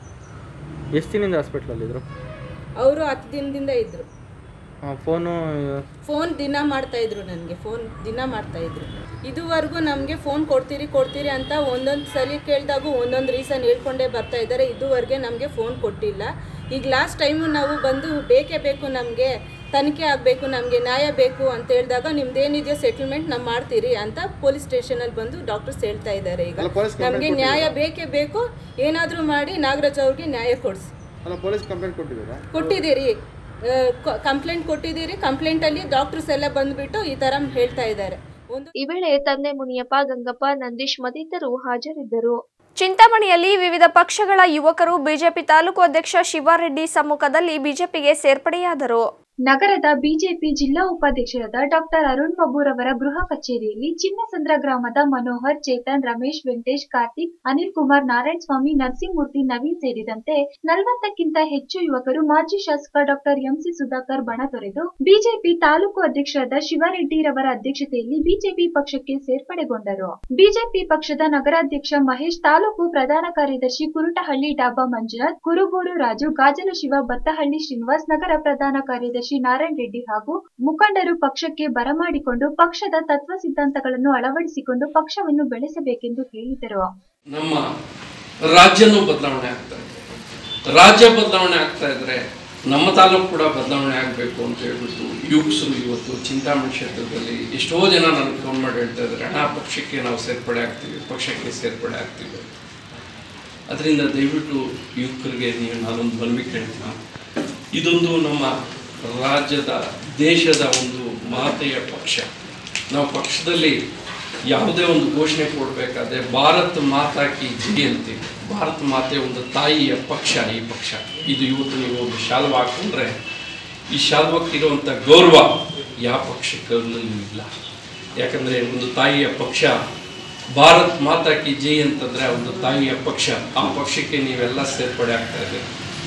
ಎಷ್ಟು ದಿನದಿಂದ ಹಾಸ್ಪಿಟ್ಲಲ್ಲಿದ್ದರು ಅವರು ಹತ್ತು ದಿನದಿಂದ ಇದ್ರು ಫೋನು ಫೋನ್ ದಿನ ಮಾಡ್ತಾ ಇದ್ರು ನನಗೆ ಫೋನ್ ದಿನ ಮಾಡ್ತಾ ಇದ್ರು ಇದುವರೆಗೂ ನಮಗೆ ಫೋನ್ ಕೊಡ್ತೀರಿ ಕೊಡ್ತೀರಿ ಅಂತ ಒಂದೊಂದು ಸಲ ಕೇಳಿದಾಗೂ ಒಂದೊಂದು ರೀಸನ್ ಹೇಳ್ಕೊಂಡೇ ಬರ್ತಾ ಇದ್ದಾರೆ ಇದುವರೆಗೆ ನಮಗೆ ಫೋನ್ ಕೊಟ್ಟಿಲ್ಲ ಈಗ ಲಾಸ್ಟ್ ಟೈಮು ನಾವು ಬಂದು ಬೇಕೇ ಬೇಕು ನಮಗೆ ತನಿಖೆ ಆಗಬೇಕು ನಮಗೆ ನ್ಯಾಯ ಬೇಕು ಅಂತ ಹೇಳಿದಾಗ ನಿಮ್ದೇನಿದೆಯೋ ಸೆಟಲ್ಮೆಂಟ್ ನಾವು ಮಾಡ್ತೀರಿ ಅಂತ ಪೊಲೀಸ್ ಸ್ಟೇಷನಲ್ಲಿ ಬಂದು ಡಾಕ್ಟರ್ಸ್ ಹೇಳ್ತಾ ಇದ್ದಾರೆ ಈಗ ನಮಗೆ ನ್ಯಾಯ ಬೇಕೇ ಬೇಕು ಏನಾದರೂ ಮಾಡಿ ನಾಗರಾಜ್ ಅವ್ರಿಗೆ ನ್ಯಾಯ ಕೊಡಿಸಿ ಅಲ್ಲ ಪೊಲೀಸ್ ಕಂಪ್ಲೇಂಟ್ ಕೊಟ್ಟಿದ್ದೀರಾ ಕೊಟ್ಟಿದ್ದೀರಿ ಕಂಪ್ಲೇಂಟ್ ಕೊಟ್ಟಿದ್ದೀರಿ ಕಂಪ್ಲೇಂಟಲ್ಲಿ ಡಾಕ್ಟರ್ಸ್ ಎಲ್ಲ ಬಂದ್ಬಿಟ್ಟು ಈ ಥರ ಹೇಳ್ತಾ ಇದ್ದಾರೆ ಒಂದು ಈ ವೇಳೆ ತಂದೆ ಮುನಿಯಪ್ಪ ಗಂಗಪ್ಪ ನಂದೀಶ್ ಮತ್ತಿತರರು ಹಾಜರಿದ್ದರು ಚಿಂತಾಮಣಿಯಲ್ಲಿ ವಿವಿಧ ಪಕ್ಷಗಳ ಯುವಕರು ಬಿಜೆಪಿ ತಾಲೂಕು ಅಧ್ಯಕ್ಷ ಶಿವಾರೆಡ್ಡಿ ಸಮ್ಮುಖದಲ್ಲಿ ಬಿಜೆಪಿಗೆ ಸೇರ್ಪಡೆಯಾದರು ನಗರದ ಬಿಜೆಪಿ ಜಿಲ್ಲಾ ಉಪಾಧ್ಯಕ್ಷರಾದ ಡಾಕ್ಟರ್ ಅರುಣ್ ಬಬೂರ್ ಅವರ ಗೃಹ ಕಚೇರಿಯಲ್ಲಿ ಚಿನ್ನಸಂದ್ರ ಗ್ರಾಮದ ಮನೋಹರ್ ಚೇತನ್ ರಮೇಶ್ ವೆಂಕಟೇಶ್ ಕಾರ್ತಿಕ್ ಅನಿಲ್ ಕುಮಾರ್ ನಾರಾಯಣ ಸ್ವಾಮಿ ನರಸಿಂಹಮೂರ್ತಿ ನವೀನ್ ಸೇರಿದಂತೆ ನಲವತ್ತಕ್ಕಿಂತ ಹೆಚ್ಚು ಯುವಕರು ಮಾಜಿ ಶಾಸಕ ಡಾಕ್ಟರ್ ಎಂಸಿ ಸುಧಾಕರ್ ಬಣ ತೊರೆದು ಬಿಜೆಪಿ ತಾಲೂಕು ಅಧ್ಯಕ್ಷರಾದ ಶಿವಾರೆಡ್ಡಿರವರ ಅಧ್ಯಕ್ಷತೆಯಲ್ಲಿ ಬಿಜೆಪಿ ಪಕ್ಷಕ್ಕೆ ಸೇರ್ಪಡೆಗೊಂಡರು ಬಿಜೆಪಿ ಪಕ್ಷದ ನಗರಾಧ್ಯಕ್ಷ ಮಹೇಶ್ ತಾಲೂಕು ಪ್ರಧಾನ ಕಾರ್ಯದರ್ಶಿ ಕುರುಟಹಳ್ಳಿ ಡಾಬಾ ಮಂಜುನಾಥ್ ಕುರುಗೋಡು ರಾಜು ಗಾಜಲ ಶಿವ ಬತ್ತಹಳ್ಳಿ ಶ್ರೀನಿವಾಸ್ ನಗರ ಪ್ರಧಾನ ಕಾರ್ಯದರ್ಶಿ ನಾರಾಯಣ ರೆಡ್ಡಿ ಹಾಗೂ ಮುಖಂಡರು ಪಕ್ಷಕ್ಕೆ ಬರಮಾಡಿಕೊಂಡು ಪಕ್ಷದ ತತ್ವ ಸಿದ್ಧಾಂತಗಳನ್ನು ಅಳವಡಿಸಿಕೊಂಡು ಪಕ್ಷವನ್ನು ಬೆಳೆಸಬೇಕೆಂದು ಹೇಳಿದರು ನಮ್ಮ ರಾಜ್ಯನೂ ಬದಲಾವಣೆ ಆಗ್ತಾ ಇದೆ ರಾಜ್ಯ ಬದಲಾವಣೆ ಆಗ್ತಾ ಇದ್ರೆ ನಮ್ಮ ತಾಲೂಕು ಕೂಡ ಬದಲಾವಣೆ ಆಗಬೇಕು ಅಂತ ಹೇಳ್ಬಿಟ್ಟು ಯುವಕರು ಇವತ್ತು ಚಿಂತಾಮಣಿ ಕ್ಷೇತ್ರದಲ್ಲಿ ಎಷ್ಟೋ ಜನ ನನಗೆ ಫೋನ್ ಮಾಡಿ ಹೇಳ್ತಾ ಇದ್ದಾರೆ ಅಣ್ಣ ಪಕ್ಷಕ್ಕೆ ನಾವು ಸೇರ್ಪಡೆ ಆಗ್ತೀವಿ ಪಕ್ಷಕ್ಕೆ ಸೇರ್ಪಡೆ ಆಗ್ತೀವಿ ಅದರಿಂದ ದಯವಿಟ್ಟು ಯುವಕರಿಗೆ ನೀವು ನಾನೊಂದು ಮನವಿ ಕೇಳ್ತೀನಿ ಇದೊಂದು ನಮ್ಮ ರಾಜ್ಯದ ದೇಶದ ಒಂದು ಮಾತೆಯ ಪಕ್ಷ ನಾವು ಪಕ್ಷದಲ್ಲಿ ಯಾವುದೇ ಒಂದು ಘೋಷಣೆ ಕೊಡಬೇಕಾದ್ರೆ ಭಾರತ್ ಮಾತಾ ಕಿ ಜಿ ಅಂತೀವಿ ಭಾರತ ಮಾತೆ ಒಂದು ತಾಯಿಯ ಪಕ್ಷ ಈ ಪಕ್ಷ ಇದು ಇವತ್ತು ನೀವು ಒಂದು ಶಾಲ್ವ ಹಾಕೊಂಡ್ರೆ ಈ ಶಾಲ್ವಕ್ಕಿರುವಂಥ ಗೌರವ ಯಾವ ಪಕ್ಷಕ್ಕಲ್ಲೂ ಇಲ್ಲ ಯಾಕಂದರೆ ಒಂದು ತಾಯಿಯ ಪಕ್ಷ ಭಾರತ್ ಮಾತಾ ಕಿ ಜೈ ಅಂತಂದರೆ ಒಂದು ತಾಯಿಯ ಪಕ್ಷ ಆ ಪಕ್ಷಕ್ಕೆ ನೀವೆಲ್ಲ ಸೇರ್ಪಡೆ ಆಗ್ತಾ ಇದ್ದೀರಿ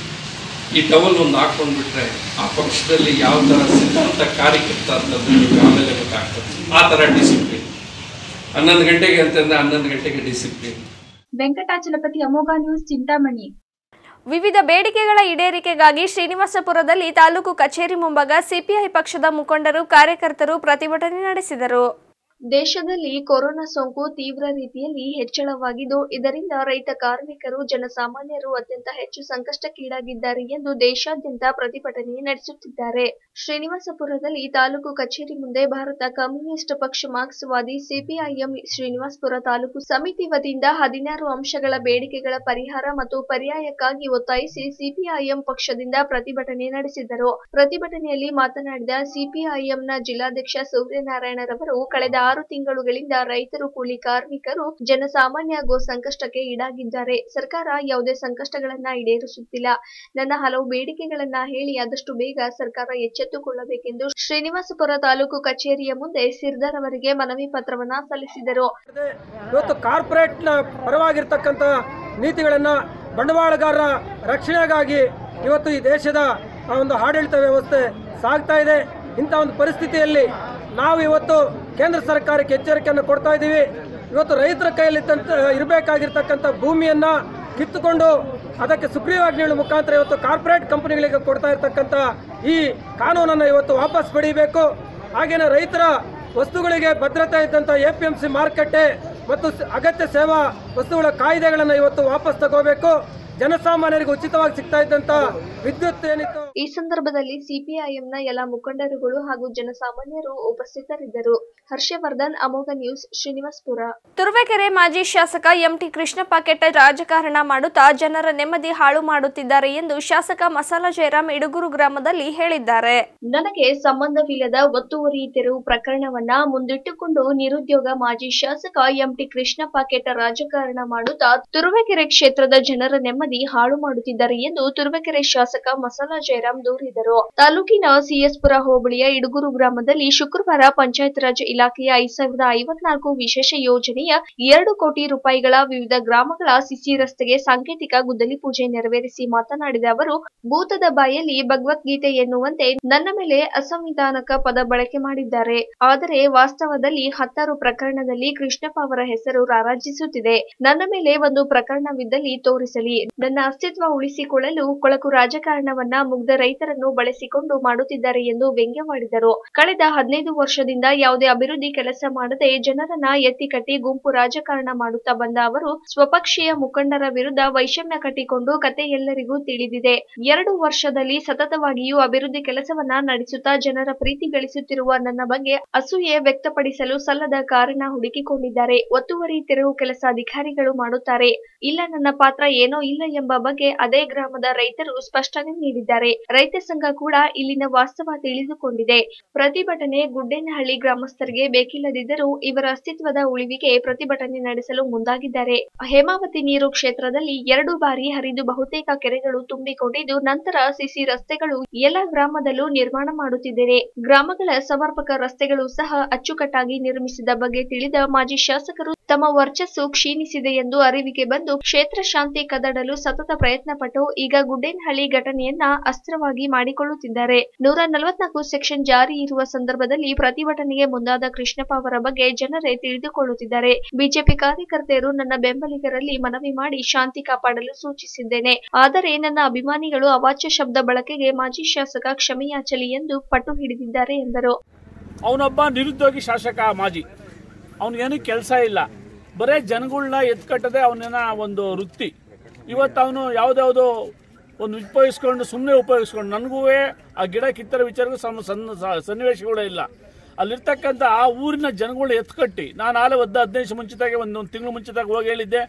ಈ ಟವಲ್ ಒಂದು ಹಾಕೊಂಡ್ಬಿಟ್ರೆ ಆ ಪಕ್ಷದಲ್ಲಿ ಯಾವ ಥರ ಸಿದ್ಧಾಂತ ಕಾರ್ಯಕರ್ತ ಅಂತಂದ್ರೆ ನಿಮ್ಗೆ ಆಮೇಲೆ ಗೊತ್ತಾಗ್ತದೆ ಆ ಥರ ಡಿಸಿಪ್ಲಿನ್ ಹನ್ನೊಂದು ಗಂಟೆಗೆ ಅಂತಂದ್ರೆ ಹನ್ನೊಂದು ಗಂಟೆಗೆ ಡಿಸಿಪ್ಲಿನ್ ವೆಂಕಟಾಚಲಪತಿ ಅಮೋಘ ನ್ಯೂಸ್ ಚಿಂತಾಮಣಿ ವಿವಿಧ ಬೇಡಿಕೆಗಳ ಈಡೇರಿಕೆಗಾಗಿ ಶ್ರೀನಿವಾಸಪುರದಲ್ಲಿ ತಾಲೂಕು ಕಚೇರಿ ಮುಂಭಾಗ ಸಿಪಿಐ ಪಕ್ಷದ ಮುಖಂಡರು ಕಾರ್ಯಕರ್ತರು ಪ್ರತಿಭಟನೆ ನಡೆಸಿದರು ದೇಶದಲ್ಲಿ ಕೊರೋನಾ ಸೋಂಕು ತೀವ್ರ ರೀತಿಯಲ್ಲಿ ಹೆಚ್ಚಳವಾಗಿದ್ದು ಇದರಿಂದ ರೈತ ಕಾರ್ಮಿಕರು ಜನಸಾಮಾನ್ಯರು ಅತ್ಯಂತ ಹೆಚ್ಚು ಸಂಕಷ್ಟಕ್ಕೀಡಾಗಿದ್ದಾರೆ ಎಂದು ದೇಶಾದ್ಯಂತ ಪ್ರತಿಭಟನೆ ನಡೆಸುತ್ತಿದ್ದಾರೆ ಶ್ರೀನಿವಾಸಪುರದಲ್ಲಿ ತಾಲೂಕು ಕಚೇರಿ ಮುಂದೆ ಭಾರತ ಕಮ್ಯುನಿಸ್ಟ್ ಪಕ್ಷ ಮಾರ್ಕ್ಸ್ವಾದಿ ಸಿಪಿಐಎಂ ಶ್ರೀನಿವಾಸಪುರ ತಾಲೂಕು ಸಮಿತಿ ವತಿಯಿಂದ ಹದಿನಾರು ಅಂಶಗಳ ಬೇಡಿಕೆಗಳ ಪರಿಹಾರ ಮತ್ತು ಪರ್ಯಾಯಕ್ಕಾಗಿ ಒತ್ತಾಯಿಸಿ ಸಿಪಿಐಎಂ ಪಕ್ಷದಿಂದ ಪ್ರತಿಭಟನೆ ನಡೆಸಿದರು ಪ್ರತಿಭಟನೆಯಲ್ಲಿ ಮಾತನಾಡಿದ ಸಿಪಿಐಎಂನ ಜಿಲ್ಲಾಧ್ಯಕ್ಷ ಸೂರ್ಯನಾರಾಯಣರವರು ಕಳೆದ ಆರು ತಿಂಗಳುಗಳಿಂದ ರೈತರು ಕೂಲಿ ಕಾರ್ಮಿಕರು ಜನಸಾಮಾನ್ಯ ಗೋ ಸಂಕಷ್ಟಕ್ಕೆ ಈಡಾಗಿದ್ದಾರೆ ಸರ್ಕಾರ ಯಾವುದೇ ಸಂಕಷ್ಟಗಳನ್ನ ಈಡೇರಿಸುತ್ತಿಲ್ಲ ನನ್ನ ಹಲವು ಬೇಡಿಕೆಗಳನ್ನ ಹೇಳಿ ಆದಷ್ಟು ಬೇಗ ಸರ್ಕಾರ ಎಚ್ಚೆತ್ತುಕೊಳ್ಳಬೇಕೆಂದು ಶ್ರೀನಿವಾಸಪುರ ತಾಲೂಕು ಕಚೇರಿಯ ಮುಂದೆ ಸಿರ್ದಾರ್ ಅವರಿಗೆ ಮನವಿ ಪತ್ರವನ್ನ ಸಲ್ಲಿಸಿದರು ಇವತ್ತು ಕಾರ್ಪೊರೇಟ್ ಪರವಾಗಿರ್ತಕ್ಕಂಥ ನೀತಿಗಳನ್ನು ಬಂಡವಾಳಗಾರರ ರಕ್ಷಣೆಗಾಗಿ ಇವತ್ತು ಈ ದೇಶದ ಆ ಒಂದು ಆಡಳಿತ ವ್ಯವಸ್ಥೆ ಸಾಗ್ತಾ ಇದೆ ಇಂಥ ಒಂದು ಪರಿಸ್ಥಿತಿಯಲ್ಲಿ ನಾವು ಇವತ್ತು ಕೇಂದ್ರ ಸರ್ಕಾರಕ್ಕೆ ಎಚ್ಚರಿಕೆಯನ್ನು ಕೊಡ್ತಾ ಇದ್ದೀವಿ ಇವತ್ತು ರೈತರ ಕೈಯಲ್ಲಿ ಇರಬೇಕಾಗಿರ್ತಕ್ಕಂಥ ಭೂಮಿಯನ್ನು ಕಿತ್ತುಕೊಂಡು ಅದಕ್ಕೆ ಸುಗ್ರೀವಾಜ್ಞೆಗಳ ಮುಖಾಂತರ ಇವತ್ತು ಕಾರ್ಪೊರೇಟ್ ಕಂಪನಿಗಳಿಗೆ ಕೊಡ್ತಾ ಇರ್ತಕ್ಕಂಥ ಈ ಕಾನೂನನ್ನು ಇವತ್ತು ವಾಪಸ್ ಪಡೀಬೇಕು ಹಾಗೆಯೇ ರೈತರ ವಸ್ತುಗಳಿಗೆ ಭದ್ರತೆ ಇದ್ದಂಥ ಎ ಪಿ ಎಂ ಸಿ ಮಾರುಕಟ್ಟೆ ಮತ್ತು ಸ- ಅಗತ್ಯ ಸೇವಾ ವಸ್ತುಗಳ ಕಾಯ್ದೆಗಳನ್ನು ಇವತ್ತು ವಾಪಸ್ ತಗೋಬೇಕು ಜನಸಾಮಾನ್ಯರಿಗೆ ಉಚಿತವಾಗಿ ಸಿಗ್ತಾ ಇದ್ದಂಥ ವಿದ್ಯುತ್ ಏನಿತ್ತು ಈ ಸಂದರ್ಭದಲ್ಲಿ ಸಿಪಿಐಎಂನ ಎಲ್ಲ ಮುಖಂಡರುಗಳು ಹಾಗೂ ಜನಸಾಮಾನ್ಯರು ಉಪಸ್ಥಿತರಿದ್ದರು ಹರ್ಷವರ್ಧನ್ ಅಮೋಘ ನ್ಯೂಸ್ ಶ್ರೀನಿವಾಸ್ಪುರ ತುರುವೇಕೆರೆ ಮಾಜಿ ಶಾಸಕ ಎಂಟಿ ಕೃಷ್ಣಪ್ಪ ಕೆಟ್ಟ ರಾಜಕಾರಣ ಮಾಡುತ್ತಾ ಜನರ ನೆಮ್ಮದಿ ಹಾಳು ಮಾಡುತ್ತಿದ್ದಾರೆ ಎಂದು ಶಾಸಕ ಮಸಾಲ ಜಯರಾಮ್ ಇಡುಗೂರು ಗ್ರಾಮದಲ್ಲಿ ಹೇಳಿದ್ದಾರೆ ನನಗೆ ಸಂಬಂಧವಿಲ್ಲದ ಒತ್ತುವರಿ ತೆರವು ಪ್ರಕರಣವನ್ನ ಮುಂದಿಟ್ಟುಕೊಂಡು ನಿರುದ್ಯೋಗ ಮಾಜಿ ಶಾಸಕ ಎಂಟಿ ಕೃಷ್ಣಪ್ಪ ಕೆಟ್ಟ ರಾಜಕಾರಣ ಮಾಡುತ್ತಾ ತುರುವೇಕೆರೆ ಕ್ಷೇತ್ರದ ಜನರ ನೆಮ್ಮದಿ ಹಾಳು ಮಾಡುತ್ತಿದ್ದಾರೆ ಎಂದು ತುರುವೇಕೆರೆ ಶಾಸಕ ಮಸಾಲ ಜಯರಾಮ್ ದೂರಿದರು ತಾಲೂಕಿನ ಸಿಎಸ್ಪುರ ಹೋಬಳಿಯ ಇಡುಗೂರು ಗ್ರಾಮದಲ್ಲಿ ಶುಕ್ರವಾರ ಪಂಚಾಯತ್ ರಾಜ್ ಇಲಾಖೆಯ ಐದ್ ಸಾವಿರದ ಐವತ್ನಾಲ್ಕು ವಿಶೇಷ ಯೋಜನೆಯ ಎರಡು ಕೋಟಿ ರೂಪಾಯಿಗಳ ವಿವಿಧ ಗ್ರಾಮಗಳ ಸಿಸಿ ರಸ್ತೆಗೆ ಸಾಂಕೇತಿಕ ಗುದ್ದಲಿ ಪೂಜೆ ನೆರವೇರಿಸಿ ಮಾತನಾಡಿದ ಅವರು ಭೂತದ ಬಾಯಲ್ಲಿ ಭಗವದ್ಗೀತೆ ಎನ್ನುವಂತೆ ನನ್ನ ಮೇಲೆ ಅಸಂವಿಧಾನಕ ಪದ ಬಳಕೆ ಮಾಡಿದ್ದಾರೆ ಆದರೆ ವಾಸ್ತವದಲ್ಲಿ ಹತ್ತಾರು ಪ್ರಕರಣದಲ್ಲಿ ಕೃಷ್ಣಪ್ಪ ಅವರ ಹೆಸರು ರಾರಾಜಿಸುತ್ತಿದೆ ನನ್ನ ಮೇಲೆ ಒಂದು ಪ್ರಕರಣವಿದ್ದಲ್ಲಿ ತೋರಿಸಲಿ ನನ್ನ ಅಸ್ತಿತ್ವ ಉಳಿಸಿಕೊಳ್ಳಲು ಕೊಳಕು ರಾಜಕಾರಣವನ್ನ ಮುಗ್ಧ ರೈತರನ್ನು ಬಳಸಿಕೊಂಡು ಮಾಡುತ್ತಿದ್ದಾರೆ ಎಂದು ವ್ಯಂಗ್ಯವಾಡಿದರು ಕಳೆದ ಹದಿನೈದು ವರ್ಷದಿಂದ ಯಾವುದೇ ಅಭಿವೃದ್ಧಿ ಕೆಲಸ ಮಾಡದೆ ಜನರನ್ನ ಎತ್ತಿಕಟ್ಟಿ ಗುಂಪು ರಾಜಕಾರಣ ಮಾಡುತ್ತಾ ಬಂದ ಅವರು ಸ್ವಪಕ್ಷೀಯ ಮುಖಂಡರ ವಿರುದ್ಧ ವೈಷಮ್ಯ ಕಟ್ಟಿಕೊಂಡು ಕತೆ ಎಲ್ಲರಿಗೂ ತಿಳಿದಿದೆ ಎರಡು ವರ್ಷದಲ್ಲಿ ಸತತವಾಗಿಯೂ ಅಭಿವೃದ್ಧಿ ಕೆಲಸವನ್ನ ನಡೆಸುತ್ತಾ ಜನರ ಪ್ರೀತಿ ಗಳಿಸುತ್ತಿರುವ ನನ್ನ ಬಗ್ಗೆ ಅಸೂಯೆ ವ್ಯಕ್ತಪಡಿಸಲು ಸಲ್ಲದ ಕಾರಣ ಹುಡುಕಿಕೊಂಡಿದ್ದಾರೆ ಒತ್ತುವರಿ ತೆರವು ಕೆಲಸ ಅಧಿಕಾರಿಗಳು ಮಾಡುತ್ತಾರೆ ಇಲ್ಲ ನನ್ನ ಪಾತ್ರ ಏನೋ ಇಲ್ಲ ಎಂಬ ಬಗ್ಗೆ ಅದೇ ಗ್ರಾಮದ ರೈತರು ಸ್ಪಷ್ಟನೆ ನೀಡಿದ್ದಾರೆ ರೈತ ಸಂಘ ಕೂಡ ಇಲ್ಲಿನ ವಾಸ್ತವ ತಿಳಿದುಕೊಂಡಿದೆ ಪ್ರತಿಭಟನೆ ಗುಡ್ಡೇನಹಳ್ಳಿ ಗ್ರಾಮಸ್ಥರಿಗೆ ಬೇಕಿಲ್ಲದಿದ್ದರೂ ಇವರ ಅಸ್ತಿತ್ವದ ಉಳಿವಿಗೆ ಪ್ರತಿಭಟನೆ ನಡೆಸಲು ಮುಂದಾಗಿದ್ದಾರೆ ಹೇಮಾವತಿ ನೀರು ಕ್ಷೇತ್ರದಲ್ಲಿ ಎರಡು ಬಾರಿ ಹರಿದು ಬಹುತೇಕ ಕೆರೆಗಳು ತುಂಬಿಕೊಂಡಿದ್ದು ನಂತರ ಸಿಸಿ ರಸ್ತೆಗಳು ಎಲ್ಲ ಗ್ರಾಮದಲ್ಲೂ ನಿರ್ಮಾಣ ಮಾಡುತ್ತಿದ್ದೇನೆ ಗ್ರಾಮಗಳ ಸಮರ್ಪಕ ರಸ್ತೆಗಳು ಸಹ ಅಚ್ಚುಕಟ್ಟಾಗಿ ನಿರ್ಮಿಸಿದ ಬಗ್ಗೆ ತಿಳಿದ ಮಾಜಿ ಶಾಸಕರು ತಮ್ಮ ವರ್ಚಸ್ಸು ಕ್ಷೀಣಿಸಿದೆ ಎಂದು ಅರಿವಿಗೆ ಬಂದು ಕ್ಷೇತ್ರ ಶಾಂತಿ ಕದಡಲು ಸತತ ಪ್ರಯತ್ನ ಪಟ್ಟು ಈಗ ಗುಡ್ಡೇನಹಳ್ಳಿ ಘಟನೆಯನ್ನ ಅಸ್ತ್ರವಾಗಿ ಮಾಡಿಕೊಳ್ಳುತ್ತಿದ್ದಾರೆ ನೂರ ನಲವತ್ನಾಲ್ಕು ಸೆಕ್ಷನ್ ಜಾರಿ ಇರುವ ಸಂದರ್ಭದಲ್ಲಿ ಪ್ರತಿಭಟನೆಗೆ ಮುಂದಾದ ಕೃಷ್ಣಪ್ಪ ಅವರ ಬಗ್ಗೆ ಜನರೇ ತಿಳಿದುಕೊಳ್ಳುತ್ತಿದ್ದಾರೆ ಬಿಜೆಪಿ ಕಾರ್ಯಕರ್ತೆಯರು ನನ್ನ ಬೆಂಬಲಿಗರಲ್ಲಿ ಮನವಿ ಮಾಡಿ ಶಾಂತಿ ಕಾಪಾಡಲು ಸೂಚಿಸಿದ್ದೇನೆ ಆದರೆ ನನ್ನ ಅಭಿಮಾನಿಗಳು ಅವಾಚ್ಯ ಶಬ್ದ ಬಳಕೆಗೆ ಮಾಜಿ ಶಾಸಕ ಕ್ಷಮೆಯಾಚಲಿ ಎಂದು ಪಟ್ಟು ಹಿಡಿದಿದ್ದಾರೆ ಎಂದರು ಅವನೊಬ್ಬ ನಿರುದ್ಯೋಗಿ ಶಾಸಕ ಮಾಜಿ ಅವನಿಗೇನು ಕೆಲಸ ಇಲ್ಲ ಬರೇ ಜನಗಳನ್ನ ಎತ್ಕಟ್ಟದೆ ಅವನ ಒಂದು ವೃತ್ತಿ ಇವತ್ತು ಅವನು ಯಾವುದ್ಯಾವುದೋ ಒಂದು ಉಪಯೋಗಿಸ್ಕೊಂಡು ಸುಮ್ಮನೆ ಉಪಯೋಗಿಸ್ಕೊಂಡು ನನಗೂ ಆ ಗಿಡ ಕಿತ್ತರ ವಿಚಾರಕ್ಕೂ ಸಮ ಸಣ್ಣ ಸ- ಸನ್ನಿವೇಶಗಳೇ ಇಲ್ಲ ಅಲ್ಲಿರ್ತಕ್ಕಂಥ ಆ ಊರಿನ ಜನಗಳನ್ನ ಎತ್ಕಟ್ಟಿ ನಾನು ಆಲೆ ಒದ್ದ ಹದಿನೈದು ಮುಂಚಿತಾಗೆ ಒಂದು ಒಂದು ತಿಂಗಳು ಮುಂಚಿತಾಗ ಹೋಗಿ ಹೇಳಿದ್ದೆ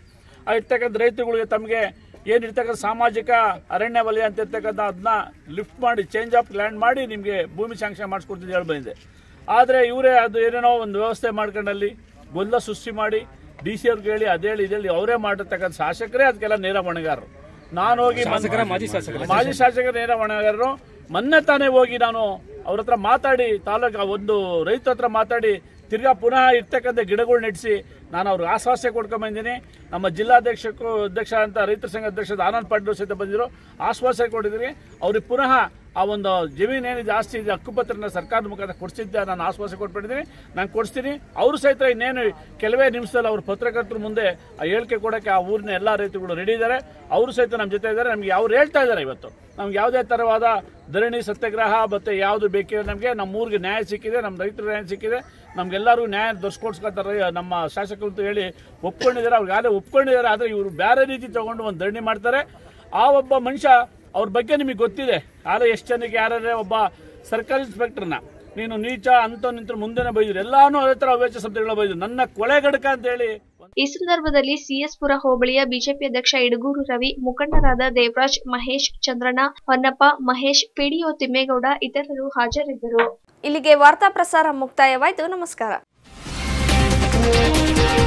ಆ ಇರ್ತಕ್ಕಂಥ ರೈತರುಗಳಿಗೆ ತಮಗೆ ಏನಿರ್ತಕ್ಕಂಥ ಸಾಮಾಜಿಕ ಅರಣ್ಯ ವಲಯ ಅಂತ ಇರ್ತಕ್ಕಂಥ ಅದನ್ನ ಲಿಫ್ಟ್ ಮಾಡಿ ಚೇಂಜ್ ಆಫ್ ಲ್ಯಾಂಡ್ ಮಾಡಿ ನಿಮಗೆ ಭೂಮಿ ಶಾಂಕ್ಷನ್ ಮಾಡಿಸ್ಕೊಡ್ತಿದ್ದು ಹೇಳಿ ಬಂದಿದೆ ಆದರೆ ಇವರೇ ಅದು ಏನೇನೋ ಒಂದು ವ್ಯವಸ್ಥೆ ಮಾಡ್ಕೊಂಡಲ್ಲಿ ಗೊಂದಲ ಸೃಷ್ಟಿ ಮಾಡಿ ಡಿ ಸಿ ಅವ್ರಿಗೆ ಹೇಳಿ ಅದೇಳಿ ಇದೇಳಿ ಅವರೇ ಮಾಡಿರ್ತಕ್ಕಂಥ ಶಾಸಕರೇ ಅದಕ್ಕೆಲ್ಲ ನೇರ ಹೊಣೆಗಾರರು ನಾನು ಹೋಗಿ ಶಾಸಕರ, ಮಾಜಿ ಶಾಸಕರ? ಮಾಜಿ ಶಾಸಕರ ನೇರ ಹೊಣೆಗಾರರು ಮೊನ್ನೆ ತಾನೇ ಹೋಗಿ ನಾನು ಅವ್ರ ಹತ್ರ ಮಾತಾಡಿ ತಾಲೂಕು ಒಂದು ರೈತ ಹತ್ರ ಮಾತಾಡಿ ತಿರ್ಗಾ ಪುನಃ ಇರ್ತಕ್ಕಂಥ ಗಿಡಗಳು ನೆಡೆಸಿ ನಾನು ಅವ್ರಿಗೆ ಆಶ್ವಾಸನೆ ಕೊಡ್ಕೊಂಬಂದಿನಿ ನಮ್ಮ ಜಿಲ್ಲಾಧ್ಯಕ್ಷಕ್ಕೂ ಅಧ್ಯಕ್ಷ ಅಂತ ರೈತರ ಸಂಘ ಅಧ್ಯಕ್ಷ ಆನಂದ್ ಪಾಟೀಲ್ ಸಹಿತ ಬಂದಿದ್ರು ಆಶ್ವಾಸನೆ ಕೊಟ್ಟಿದ್ದೀನಿ ಅವ್ರಿಗೆ ಪುನಃ ಆ ಒಂದು ಜಮೀನು ಏನಿದೆ ಆಸ್ತಿ ಇದೆ ಹಕ್ಕುಪತ್ರನ ಸರ್ಕಾರದ ಮುಖಾಂತರ ಕೊಡಿಸಿದ್ದೆ ನಾನು ಆಶ್ವಾಸನೆ ಕೊಟ್ಬಿಟ್ಟಿದ್ದೀನಿ ನಾನು ಕೊಡಿಸ್ತೀನಿ ಅವರು ಸಹಿತ ಇನ್ನೇನು ಕೆಲವೇ ನಿಮಿಷದಲ್ಲಿ ಅವ್ರ ಪತ್ರಕರ್ತರ ಮುಂದೆ ಆ ಹೇಳಿಕೆ ಕೊಡೋಕ್ಕೆ ಆ ಊರಿನ ಎಲ್ಲ ರೈತರುಗಳು ರೆಡಿ ಇದ್ದಾರೆ ಅವರು ಸಹಿತ ನಮ್ಮ ಜೊತೆ ಇದ್ದಾರೆ ನಮ್ಗೆ ಅವ್ರು ಹೇಳ್ತಾ ಇದ್ದಾರೆ ಇವತ್ತು ನಮ್ಗೆ ಯಾವುದೇ ಥರವಾದ ಧರಣಿ ಸತ್ಯಾಗ್ರಹ ಮತ್ತು ಯಾವುದು ಬೇಕಿದೆ ನಮಗೆ ನಮ್ಮ ಊರಿಗೆ ನ್ಯಾಯ ಸಿಕ್ಕಿದೆ ನಮ್ಮ ರೈತರು ನ್ಯಾಯ ಸಿಕ್ಕಿದೆ ನಮ್ಗೆಲ್ಲರಿಗೂ ನ್ಯಾಯ ದೊರಸ್ಕೊಡ್ಸ್ಕೊತಾರೆ ನಮ್ಮ ಶಾಸಕರು ಅಂತ ಹೇಳಿ ಒಪ್ಕೊಂಡಿದ್ದಾರೆ ಅವ್ರಿಗೆ ಯಾರೇ ಒಪ್ಕೊಂಡಿದ್ದಾರೆ ಆದರೆ ಇವರು ಬೇರೆ ರೀತಿ ತಗೊಂಡು ಒಂದು ಧರಣಿ ಮಾಡ್ತಾರೆ ಆ ಒಬ್ಬ ಮನುಷ್ಯ ಅವ್ರ ಬಗ್ಗೆ ನಿಮಗೆ ಗೊತ್ತಿದೆ ಯಾರೋ ಎಷ್ಟು ಜನಕ್ಕೆ ಯಾರೇ ಒಬ್ಬ ಸರ್ಕಾರಿ ಇನ್ಸ್ಪೆಕ್ಟರ್ನ ನೀನು ನೀಚ ಅಂತ ನಿಂತ ಮುಂದೆನೆ ಬೈದ್ರು ಎಲ್ಲಾನು ಅದೇ ಥರ ಅವೇಚ ಶಬ್ದಗಳ ಬೈದ್ರು ನನ್ನ ಕೊಳೆಗಡಕ ಅಂತ ಹೇಳಿ ಈ ಸಂದರ್ಭದಲ್ಲಿ ಸಿಎಸ್ಪುರ ಹೋಬಳಿಯ ಬಿಜೆಪಿ ಅಧ್ಯಕ್ಷ ಇಡಗೂರು ರವಿ ಮುಖಂಡರಾದ ದೇವರಾಜ್ ಮಹೇಶ್ ಚಂದ್ರಣ್ಣ ಹೊನ್ನಪ್ಪ ಮಹೇಶ್ ಪಿಡಿಒ ತಿಮ್ಮೇಗೌಡ ಇತರರು ಹಾಜರಿದ್ದರು ಇಲ್ಲಿಗೆ ವಾರ್ತಾ ಪ್ರಸಾರ ಮುಕ್ತಾಯವಾಯಿತು ನಮಸ್ಕಾರ